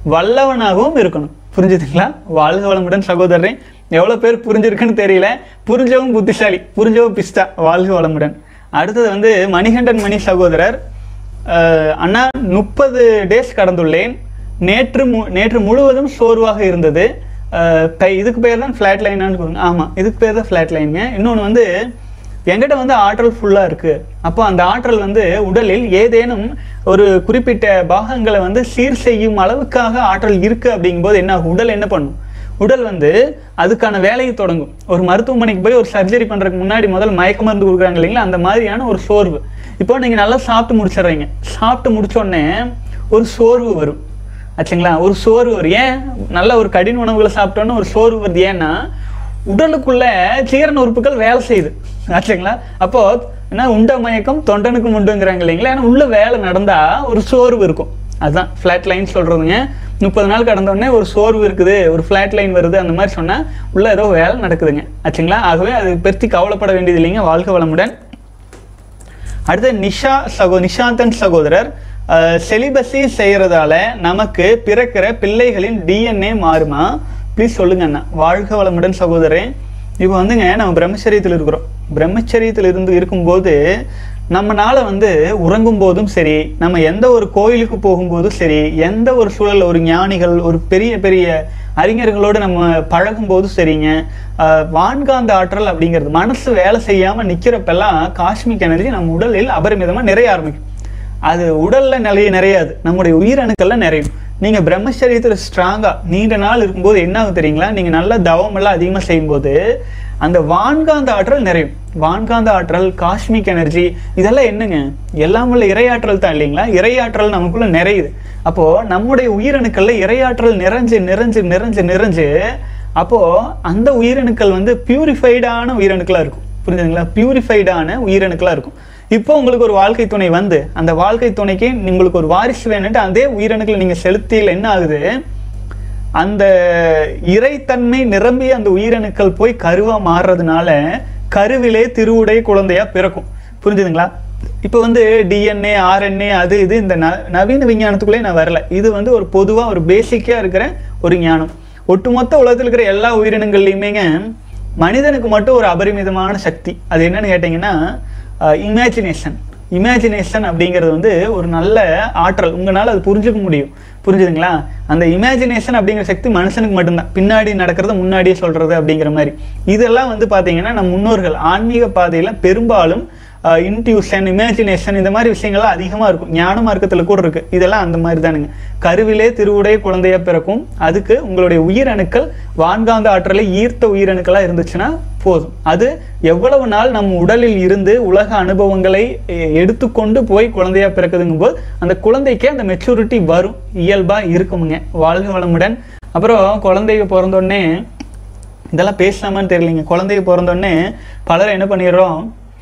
வல்லவனாகவும் இருக்கணும் புரிஞ்சுதுங்களா வாழ்க வளமுடன் சகோதரரே எவ்வளோ பேர் புரிஞ்சிருக்குன்னு தெரியல புரிஞ்சவும் புத்திசாலி புரிஞ்சவும் பிஸ்தா வாழ்க வளமுடன் அடுத்தது வந்து மணிகண்டன் மணி சகோதரர் அஹ், அண்ணா முப்பது டேஸ் கடந்துள்ளேன் நேற்று மு நேற்று முழுவதும் சோர்வாக இருந்தது அஹ், கை இதுக்கு பேர் தான் ஃப்ளாட் லைனான்னு கொடுங்க ஆமாம் இதுக்கு பேர் தான் ஃப்ளாட் லைனுங்க இன்னொன்று வந்து என்கிட்ட வந்து ஆற்றல் ஃபுல்லாக இருக்குது அப்போ அந்த ஆற்றல் வந்து உடலில் ஏதேனும் ஒரு குறிப்பிட்ட பாகங்களை வந்து சீர் செய்யும் அளவுக்காக ஆற்றல் இருக்குது அப்படிங்கும்போது என்ன ஆகும் உடல் என்ன பண்ணும் உடல் வந்து அதுக்கான வேலையை தொடங்கும் ஒரு மருத்துவமனைக்கு போய் ஒரு சர்ஜரி பண்ணுறதுக்கு முன்னாடி முதல்ல மயக்க மருந்து கொடுக்குறாங்க இல்லைங்களா அந்த மாதிரியான ஒரு சோர்வு இப்போ நீங்கள் நல்லா சாப்பிட்டு முடிச்சிடுறீங்க சாப்பிட்டு முடிச்ச உடனே ஒரு சோர்வு வரும் ஆச்சுங்களா ஒரு சோர்வு வரும் ஏன் நல்ல ஒரு கடின உணவுகளை சாப்பிட்டோன்னு ஒரு சோர்வு வருது ஏன்னா உடலுக்குள்ள ஜீரண உறுப்புகள் வேலை செய்யுது ஆச்சுங்களா அப்போ என்ன உண்ட மயக்கம் தொண்டனுக்கு உண்டுங்கிறாங்க இல்லைங்களா ஏன்னா உள்ள வேலை நடந்தா ஒரு சோர்வு இருக்கும் அதுதான் ஃப்ளாட் லைன் சொல்றதுங்க முப்பது நாள் கடந்த உடனே ஒரு சோர்வு இருக்குது ஒரு ஃப்ளாட் லைன் வருது அந்த மாதிரி சொன்னா உள்ள ஏதோ வேலை நடக்குதுங்க ஆச்சுங்களா ஆகவே அது பெருத்தி கவலைப்பட வேண்டியது இல்லைங்க வாழ்க்கை வளமுடன் அடுத்து நிஷா சகோ நிஷாந்தன் சகோதரர் செலிபஸி செய்யறதால நமக்கு பிறக்கிற பிள்ளைகளின் டிஎன்ஏ மாறுமா ப்ளீஸ் சொல்லுங்க அண்ணா வாழ்க வளமுடன் சகோதரன் இப்போ வந்துங்க நம்ம பிரம்மச்சரியத்தில் இருக்கிறோம் பிரம்மச்சரியத்தில் இருந்து இருக்கும்போது நம்மனால வந்து உறங்கும் போதும் சரி நம்ம எந்த ஒரு கோயிலுக்கு போகும்போதும் சரி எந்த ஒரு சூழல் ஒரு ஞானிகள் ஒரு பெரிய பெரிய அறிஞர்களோடு நம்ம பழகும் போதும் சரிங்க ஆஹ் வான்காந்த ஆற்றல் அப்படிங்கிறது மனசு வேலை செய்யாம நிக்கிறப்பெல்லாம் காஸ்மிக் எனர்ஜி நம்ம உடலில் அபரிமிதமா நிறைய ஆரம்பிக்கும் அது உடல்ல நிறைய நிறையாது நம்முடைய உயிரணுக்கள்ல நிறையும் நீங்க பிரம்மச்சரியத்துல ஸ்ட்ராங்கா நீண்ட நாள் இருக்கும்போது என்ன ஆகும் தெரியுங்களா நீங்க நல்ல தவம் எல்லாம் அதிகமா செய்யும்போது அந்த வான்காந்த ஆற்றல் நிறையும் வான்காந்த ஆற்றல் காஸ்மிக் எனர்ஜி இதெல்லாம் என்னங்க எல்லாம் உள்ள இறையாற்றல் தான் இல்லைங்களா இறையாற்றல் நமக்குள்ள நிறையுது அப்போ நம்முடைய உயிரணுக்கள்ல இறையாற்றல் நிறைஞ்சு நிறைஞ்சு நிறைஞ்சு நிறைஞ்சு அப்போ அந்த உயிரணுக்கள் வந்து பியூரிஃபைடான உயிரணுக்களா இருக்கும் புரிஞ்சுதுங்களா பியூரிஃபைடான உயிரணுக்களா இருக்கும் இப்போ உங்களுக்கு ஒரு வாழ்க்கை துணை வந்து அந்த வாழ்க்கை துணைக்கு உங்களுக்கு ஒரு வாரிசு வேணுன்ட்டு அதே உயிரணுக்களை நீங்க செலுத்தியில் என்ன ஆகுது அந்த இறைத்தன்மை நிரம்பிய அந்த உயிரணுக்கள் போய் கருவா மாறுறதுனால கருவிலே திருவுடை குழந்தையா பிறக்கும் புரிஞ்சுதுங்களா இப்போ வந்து டிஎன்ஏ ஆர்என்ஏ அது இது இந்த ந நவீன விஞ்ஞானத்துக்குள்ளே நான் வரல இது வந்து ஒரு பொதுவா ஒரு பேசிக்கா இருக்கிற ஒரு ஞானம் ஒட்டுமொத்த உலகத்தில் இருக்கிற எல்லா உயிரினங்கள்லையுமேங்க மனிதனுக்கு மட்டும் ஒரு அபரிமிதமான சக்தி அது என்னன்னு கேட்டிங்கன்னா இமேஜினேஷன் இமேஜினேஷன் அப்படிங்கிறது வந்து ஒரு நல்ல ஆற்றல் உங்களால் அது புரிஞ்சுக்க முடியும் புரிஞ்சுதுங்களா அந்த இமேஜினேஷன் அப்படிங்கிற சக்தி மனுஷனுக்கு மட்டும்தான் பின்னாடி நடக்கிறத முன்னாடியே சொல்றது அப்படிங்கிற மாதிரி இதெல்லாம் வந்து பார்த்தீங்கன்னா நம் முன்னோர்கள் ஆன்மீக பாதையில் பெரும்பாலும் இன்ட்யூஷன் இமேஜினேஷன் இந்த மாதிரி விஷயங்கள்லாம் அதிகமாக இருக்கும் ஞான மார்க்கத்தில் கூட இருக்கு இதெல்லாம் அந்த மாதிரி தானுங்க கருவிலே திருவுடைய குழந்தையா பிறக்கும் அதுக்கு உங்களுடைய உயிரணுக்கள் வான்காந்த ஆற்றலை ஈர்த்த உயிரணுக்களா இருந்துச்சுன்னா போதும் அது எவ்வளவு நாள் நம் உடலில் இருந்து உலக அனுபவங்களை எ- எடுத்துக்கொண்டு போய் குழந்தையா பிறக்குதுங்கும் போது அந்த குழந்தைக்கே அந்த மெச்சூரிட்டி வரும் இயல்பா இருக்குமுங்க வாழ்க வளமுடன் அப்புறம் குழந்தைக்கு பிறந்தோடனே இதெல்லாம் பேசலாமான்னு தெரியலைங்க குழந்தைக்கு பிறந்தோடனே பலர் என்ன பண்ணிடுறோம்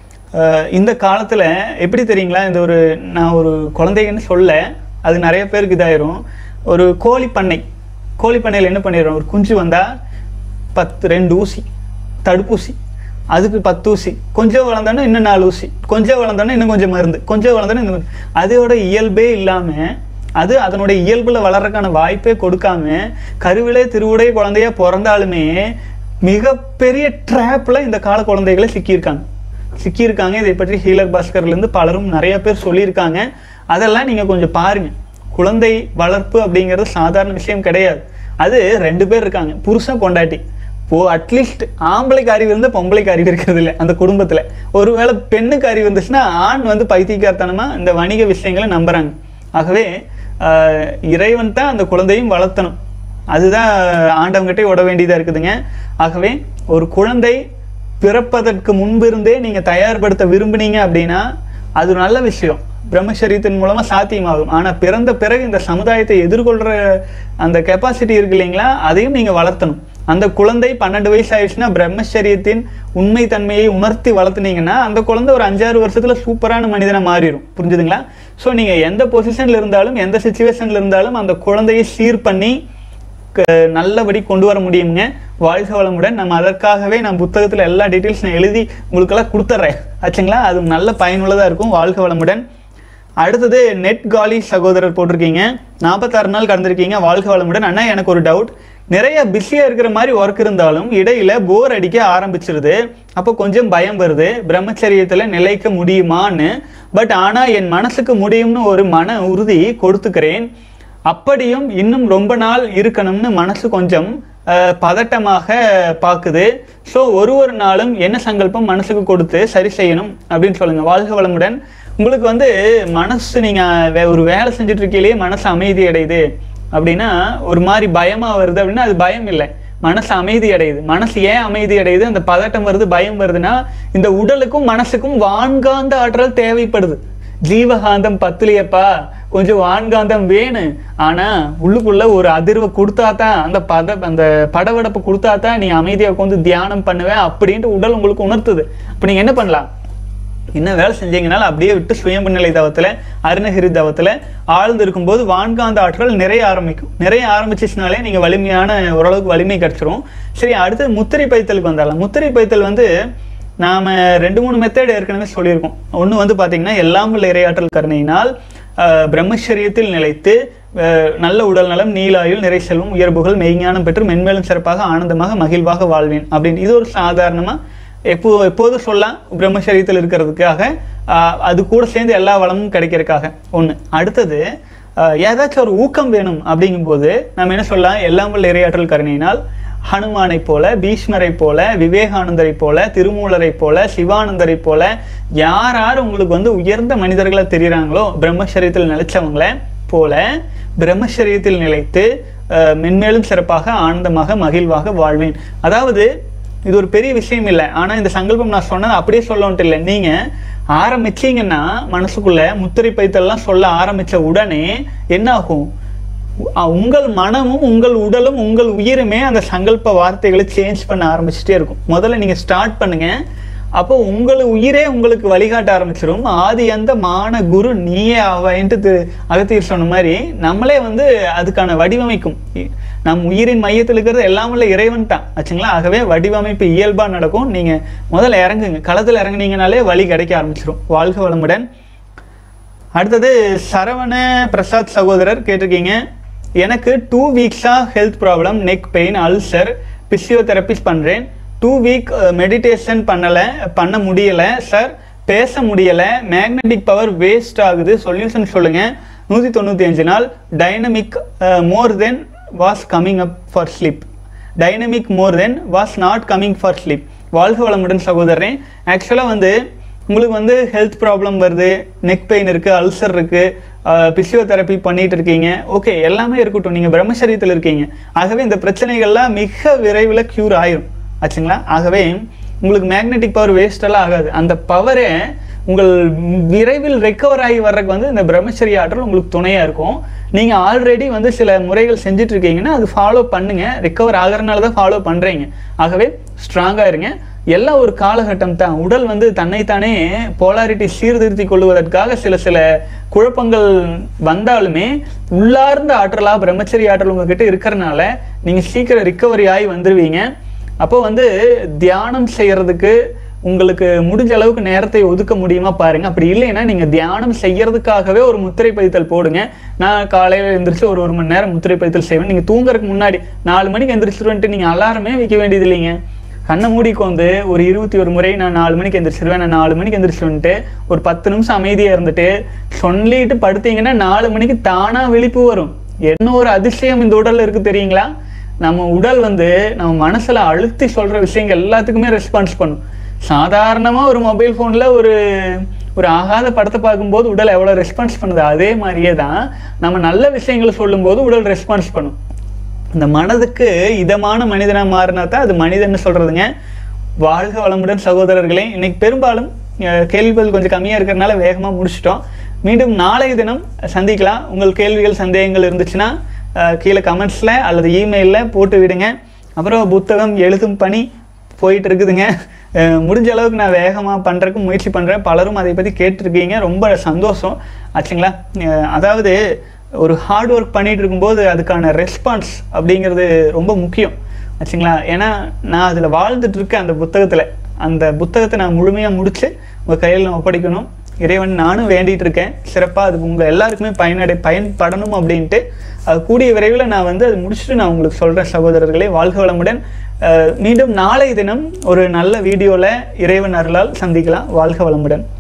அஹ் இந்த காலத்தில் எப்படி தெரியுங்களா இந்த ஒரு நான் ஒரு குழந்தைங்கன்னு சொல்ல அது நிறைய பேருக்கு இதாயிரும் ஒரு கோழி பண்ணை கோழி பண்ணையில் என்ன பண்ணிடுறோம் ஒரு குஞ்சு வந்தால் பத்து ரெண்டு ஊசி தடுப்பூசி அதுக்கு பத்து ஊசி கொஞ்சம் வளர்ந்தோன்னா இன்னும் நாலு ஊசி கொஞ்சம் வளர்ந்தோன்னா இன்னும் கொஞ்சம் மருந்து கொஞ்சம் வளர்ந்தோன்னா இன்னும் கொஞ்சம். அதோட இயல்பே இல்லாமல் அது அதனுடைய இயல்புல வளர்றதுக்கான வாய்ப்பே கொடுக்காம கருவிலே திருவுடைய குழந்தையா பிறந்தாலுமே மிகப்பெரிய ட்ராப்ல இந்த கால குழந்தைகளை சிக்கியிருக்காங்க சிக்கியிருக்காங்க இதை பற்றி ஹீலர் பாஸ்கர்ல இருந்து பலரும் நிறைய பேர் சொல்லியிருக்காங்க அதெல்லாம் நீங்க கொஞ்சம் பாருங்க குழந்தை வளர்ப்பு அப்படிங்கிறது சாதாரண விஷயம் கிடையாது அது ரெண்டு பேர் இருக்காங்க புருஷன் பொண்டாட்டி இப்போ அட்லீஸ்ட் ஆம்பளைக்கு அறிவு இருந்து பொம்பளைக்கு அறிவு இருக்கிறது இல்லை அந்த குடும்பத்துல ஒருவேளை பெண்ணுக்கு அறிவு இருந்துச்சுன்னா ஆண் வந்து பைத்தியக்காரத்தனமா இந்த வணிக விஷயங்களை நம்புறாங்க ஆகவே ஆஹ், இறைவன் தான் அந்த குழந்தையும் வளர்த்தணும் அதுதான் ஆண்டவங்கிட்டே விட வேண்டியதா இருக்குதுங்க ஆகவே ஒரு குழந்தை பிறப்பதற்கு முன்பிருந்தே நீங்க தயார்படுத்த விரும்புனீங்க அப்படின்னா அது ஒரு நல்ல விஷயம் பிரம்மச்சரியத்தின் மூலமா சாத்தியமாகும் ஆனா பிறந்த பிறகு இந்த சமுதாயத்தை எதிர்கொள்ற அந்த கெப்பாசிட்டி இருக்கு இல்லைங்களா அதையும் நீங்க வளர்த்தணும் அந்த குழந்தை பன்னெண்டு வயசு ஆயிடுச்சுன்னா பிரம்மச்சரியத்தின் உண்மை தன்மையை உணர்த்தி வளர்த்துனீங்கன்னா அந்த குழந்தை ஒரு அஞ்சாறு வருஷத்துல சூப்பரான மனிதனா மாறிடும் புரிஞ்சுதுங்களா ஸோ நீங்க எந்த பொசிஷன்ல இருந்தாலும் எந்த சுச்சுவேஷன்ல இருந்தாலும் அந்த குழந்தையை சீர் பண்ணி க- நல்லபடி கொண்டு வர முடியுங்க வாழ்க வளமுடன் நம்ம அதற்காகவே நான் புத்தகத்தில் எல்லா டீட்டெயில்ஸ் நான் எழுதி உங்களுக்கெல்லாம் கொடுத்துட்றேன் ஆச்சுங்களா அது நல்ல பயனுள்ளதாக இருக்கும் வாழ்க வளமுடன் அடுத்தது நெட் காலி சகோதரர் போட்டிருக்கீங்க நாற்பத்தாறு நாள் கடந்திருக்கீங்க வாழ்க வளமுடன் அண்ணா எனக்கு ஒரு டவுட் நிறைய பிஸியாக இருக்கிற மாதிரி ஒர்க் இருந்தாலும் இடையில போர் அடிக்க ஆரம்பிச்சிருது அப்போ கொஞ்சம் பயம் வருது பிரம்மச்சரியத்தில் நிலைக்க முடியுமான்னு பட் ஆனால் என் மனசுக்கு முடியும்னு ஒரு மன உறுதி கொடுத்துக்கிறேன் அப்படியும் இன்னும் ரொம்ப நாள் இருக்கணும்னு மனசு கொஞ்சம் அஹ், பதட்டமாக பார்க்குது ஸோ ஒரு ஒரு நாளும் என்ன சங்கல்பம் மனசுக்கு கொடுத்து சரி செய்யணும் அப்படின்னு சொல்லுங்க வாழ்க வளமுடன் உங்களுக்கு வந்து மனசு நீங்கள் வே ஒரு வேலை செஞ்சுட்டு இருக்கையிலேயே மனசு அமைதி அடையுது அப்படின்னா ஒரு மாதிரி பயமாக வருது அப்படின்னா அது பயம் இல்லை மனசு அமைதி அடையுது மனசு ஏன் அமைதி அடையுது அந்த பதட்டம் வருது பயம் வருதுன்னா இந்த உடலுக்கும் மனசுக்கும் வான்காந்த ஆற்றல் தேவைப்படுது ஜீவகாந்தம் பத்துலையப்பா கொஞ்சம் வான்காந்தம் வேணும் ஆனா உள்ளுக்குள்ள ஒரு அதிர்வை கொடுத்தா தான் அந்த பத அந்த படவடப்பை கொடுத்தா தான் நீ அமைதியாக உட்காந்து தியானம் பண்ணுவேன் அப்படின்ட்டு உடல் உங்களுக்கு உணர்த்துது அப்போ நீங்க என்ன பண்ணலாம் என்ன வேலை செஞ்சீங்கனாலும் அப்படியே விட்டு சுயம்பநிலை தவத்தில் அருணகிரி தவத்தில் ஆழ்ந்து இருக்கும்போது வான்காந்த ஆற்றல் நிறைய ஆரம்பிக்கும் நிறைய ஆரம்பிச்சிச்சுனாலே நீங்கள் வலிமையான ஓரளவுக்கு வலிமை கிடச்சிரும் சரி அடுத்து முத்திரை பைத்தலுக்கு வந்துடலாம் முத்திரை பைத்தல் வந்து நாம் ரெண்டு மூணு மெத்தட் ஏற்கனவே சொல்லியிருக்கோம் ஒன்று வந்து பார்த்தீங்கன்னா எல்லாம் உள்ள இரையாற்றல் கருணையினால் அஹ், பிரம்மச்சரியத்தில் நிலைத்து அஹ், நல்ல உடல் நலம் நீலாயுள் நிறை செல்வம் உயர்வுகள் மெய்ஞானம் பெற்று மென்மேலும் சிறப்பாக ஆனந்தமாக மகிழ்வாக வாழ்வேன் அப்படின்னு இது ஒரு சாதாரணமாக எப்போ எப்போதும் சொல்லலாம் பிரம்மச்சரியத்தில் இருக்கிறதுக்காக ஆஹ், அது கூட சேர்ந்து எல்லா வளமும் கிடைக்கிறதுக்காக ஒன்று அடுத்தது ஆஹ், ஏதாச்சும் ஒரு ஊக்கம் வேணும் அப்படிங்கும்போது நம்ம என்ன சொல்லலாம் எல்லாம் வல்ல இரையாற்றல் கருணையினால் ஹனுமானை போல பீஷ்மரை போல விவேகானந்தரை போல திருமூலரை போல சிவானந்தரை போல யார் யார் உங்களுக்கு வந்து உயர்ந்த மனிதர்களா தெரியுறாங்களோ பிரம்மச்சரியத்தில் நிலைச்சவங்கள போல பிரம்மச்சரியத்தில் நிலைத்து ஆஹ், மென்மேலும் சிறப்பாக ஆனந்தமாக மகிழ்வாக வாழ்வேன் அதாவது இது ஒரு பெரிய விஷயம் இல்லை ஆனா இந்த சங்கல்பம் நான் சொன்னது அப்படியே சொல்லணும்ட்டு இல்லை நீங்க ஆரம்பிச்சீங்கன்னா மனசுக்குள்ள முத்திரை பைத்தெல்லாம் சொல்ல ஆரம்பிச்ச உடனே என்ன ஆகும் உ- உங்கள் மனமும் உங்கள் உடலும் உங்கள் உயிருமே அந்த சங்கல்ப வார்த்தைகளை சேஞ்ச் பண்ண ஆரம்பிச்சுட்டே இருக்கும் முதல்ல நீங்க ஸ்டார்ட் பண்ணுங்க அப்போ உங்கள் உயிரே உங்களுக்கு வழிகாட்ட ஆரம்பிச்சிடும் ஆதி அந்த மான குரு நீயே ஆவாயின்ட்டு திரு அகத்தியர் சொன்ன மாதிரி நம்மளே வந்து அதுக்கான வடிவமைக்கும் இ- நம் உயிரின் மையத்தில் இருக்கிறது எல்லாம் உள்ள இறைவன் தான் ஆச்சுங்களா ஆகவே வடிவமைப்பு இயல்பா நடக்கும் நீங்க முதல்ல இறங்குங்க களத்தில் இறங்குனீங்கனாலே வழி கிடைக்க ஆரம்பிச்சிடும் வாழ்க வளமுடன் அடுத்தது சரவண பிரசாத் சகோதரர் கேட்டிருக்கீங்க எனக்கு டூ வீக்ஸாக health problem neck pain ulcer physiotherapies பண்ணுறேன் டூ வீக் மெடிடேஷன் பண்ணலை பண்ண முடியலை சார் பேச முடியலை மேக்னெட்டிக் பவர் வேஸ்ட் ஆகுது சொல்யூஷன் சொல்லுங்கள் நூற்றி தொண்ணூற்றி அஞ்சு நாள் dynamic more then was coming up for sleep dynamic more then was not coming for sleep வாழ்க வளமுடன் சகோதரன் ஆக்சுவலாக வந்து உங்களுக்கு வந்து ஹெல்த் ப்ராப்ளம் வருது நெக் பெயின் இருக்குது அல்சர் இருக்குது பிசியோதெரப்பி பண்ணிட்டு இருக்கீங்க ஓகே எல்லாமே இருக்கட்டும் நீங்கள் பிரம்மச்சரியத்தில் இருக்கீங்க ஆகவே இந்த பிரச்சனைகள்லாம் மிக விரைவில் க்யூர் ஆயிரும் ஆச்சுங்களா ஆகவே உங்களுக்கு மேக்னெட்டிக் பவர் வேஸ்ட் எல்லாம் ஆகாது அந்த பவரே உங்கள் விரைவில் ரெக்கவர் ஆகி வர்றதுக்கு வந்து இந்த பிரம்மச்சரிய ஆற்றல் உங்களுக்கு துணையாக இருக்கும் நீங்கள் ஆல்ரெடி வந்து சில முறைகள் செஞ்சுட்டு இருக்கீங்கன்னா அது ஃபாலோ பண்ணுங்க ரெக்கவர் ஆகிறனால தான் ஃபாலோ பண்ணுறீங்க ஆகவே ஸ்ட்ராங்காக இருங்க எல்லாம் ஒரு காலகட்டம் தான் உடல் வந்து தன்னைத்தானே போலாரிட்டி சீர்திருத்தி கொள்வதற்காக சில சில குழப்பங்கள் வந்தாலுமே உள்ளார்ந்த ஆற்றலா பிரம்மச்சரிய ஆற்றல் உங்ககிட்ட இருக்கிறனால நீங்கள் சீக்கிரம் ரிக்கவரி ஆகி வந்துடுவீங்க அப்போ வந்து தியானம் செய்யறதுக்கு உங்களுக்கு முடிஞ்ச அளவுக்கு நேரத்தை ஒதுக்க முடியுமா பாருங்க அப்படி இல்லைன்னா நீங்க தியானம் செய்யறதுக்காகவே ஒரு முத்திரை பதித்தல் போடுங்க நான் காலையில எந்திரிச்சு ஒரு ஒரு மணி நேரம் முத்திரை பதித்தல் செய்வேன் நீங்க தூங்குறதுக்கு முன்னாடி நாலு மணிக்கு எந்திரிச்சிருவன்ட்டு நீங்க அலாரமே வைக்க வேண்டியது இல்லைங்க கண்ணை மூடிக்கொண்டு ஒரு இருபத்தி ஒரு முறை நான் நாலு மணிக்கு எந்திரிச்சிருவேன் நான் நாலு மணிக்கு எந்திரிச்சிருவேன்ட்டு ஒரு பத்து நிமிஷம் அமைதியா இருந்துட்டு சொல்லிட்டு படுத்தீங்கன்னா நாலு மணிக்கு தானா விழிப்பு வரும் என்ன ஒரு அதிசயம் இந்த உடல்ல இருக்கு தெரியுங்களா நம்ம உடல் வந்து நம்ம மனசுல அழுத்தி சொல்ற விஷயங்கள் எல்லாத்துக்குமே ரெஸ்பான்ஸ் பண்ணும் சாதாரணமா ஒரு மொபைல் போன்ல ஒரு ஒரு ஆகாத படத்தை பார்க்கும்போது உடல் எவ்வளவு ரெஸ்பான்ஸ் பண்ணுது அதே மாதிரியே தான் நம்ம நல்ல விஷயங்களை சொல்லும்போது உடல் ரெஸ்பான்ஸ் பண்ணும் இந்த மனதுக்கு இதமான மனிதனா மாறினா தான் அது மனிதன்னு சொல்றதுங்க வாழ்க வளமுடன் சகோதரர்களே இன்னைக்கு பெரும்பாலும் அஹ், கேள்விகள் கொஞ்சம் கம்மியா இருக்கிறதுனால வேகமா முடிச்சிட்டோம் மீண்டும் நாளைய தினம் சந்திக்கலாம் உங்கள் கேள்விகள் சந்தேகங்கள் இருந்துச்சுன்னா அஹ், கீழே கமெண்ட்ஸ்ல அல்லது இமெயில்ல போட்டு விடுங்க அப்புறம் புத்தகம் எழுதும் பணி போயிட்டு இருக்குதுங்க அஹ் முடிஞ்ச அளவுக்கு நான் வேகமாக பண்ணுறதுக்கு முயற்சி பண்ணுறேன் பலரும் அதை பற்றி கேட்டிருக்கீங்க ரொம்ப சந்தோஷம் ஆச்சுங்களா அஹ் அதாவது ஒரு ஹார்ட் ஒர்க் பண்ணிட்டு இருக்கும்போது அதுக்கான ரெஸ்பான்ஸ் அப்படிங்கிறது ரொம்ப முக்கியம் ஆச்சுங்களா ஏன்னா நான் அதில் வாழ்ந்துட்டு இருக்கேன் அந்த புத்தகத்தில் அந்த புத்தகத்தை நான் முழுமையாக முடித்து உங்கள் கையில் நான் ஒப்படைக்கணும் இறைவன் நானும் வேண்டிட்டு இருக்கேன் சிறப்பாக அது உங்கள் எல்லாருக்குமே பயனடை பயன்படணும் அப்படின்ட்டு அது கூடிய விரைவில் நான் வந்து அது முடிச்சுட்டு நான் உங்களுக்கு சொல்கிறேன் சகோதரர்களே வாழ்க வளமுடன் அஹ் மீண்டும் நாளை தினம் ஒரு நல்ல வீடியோவில் இறைவன் அருளால் சந்திக்கலாம் வாழ்க வளமுடன்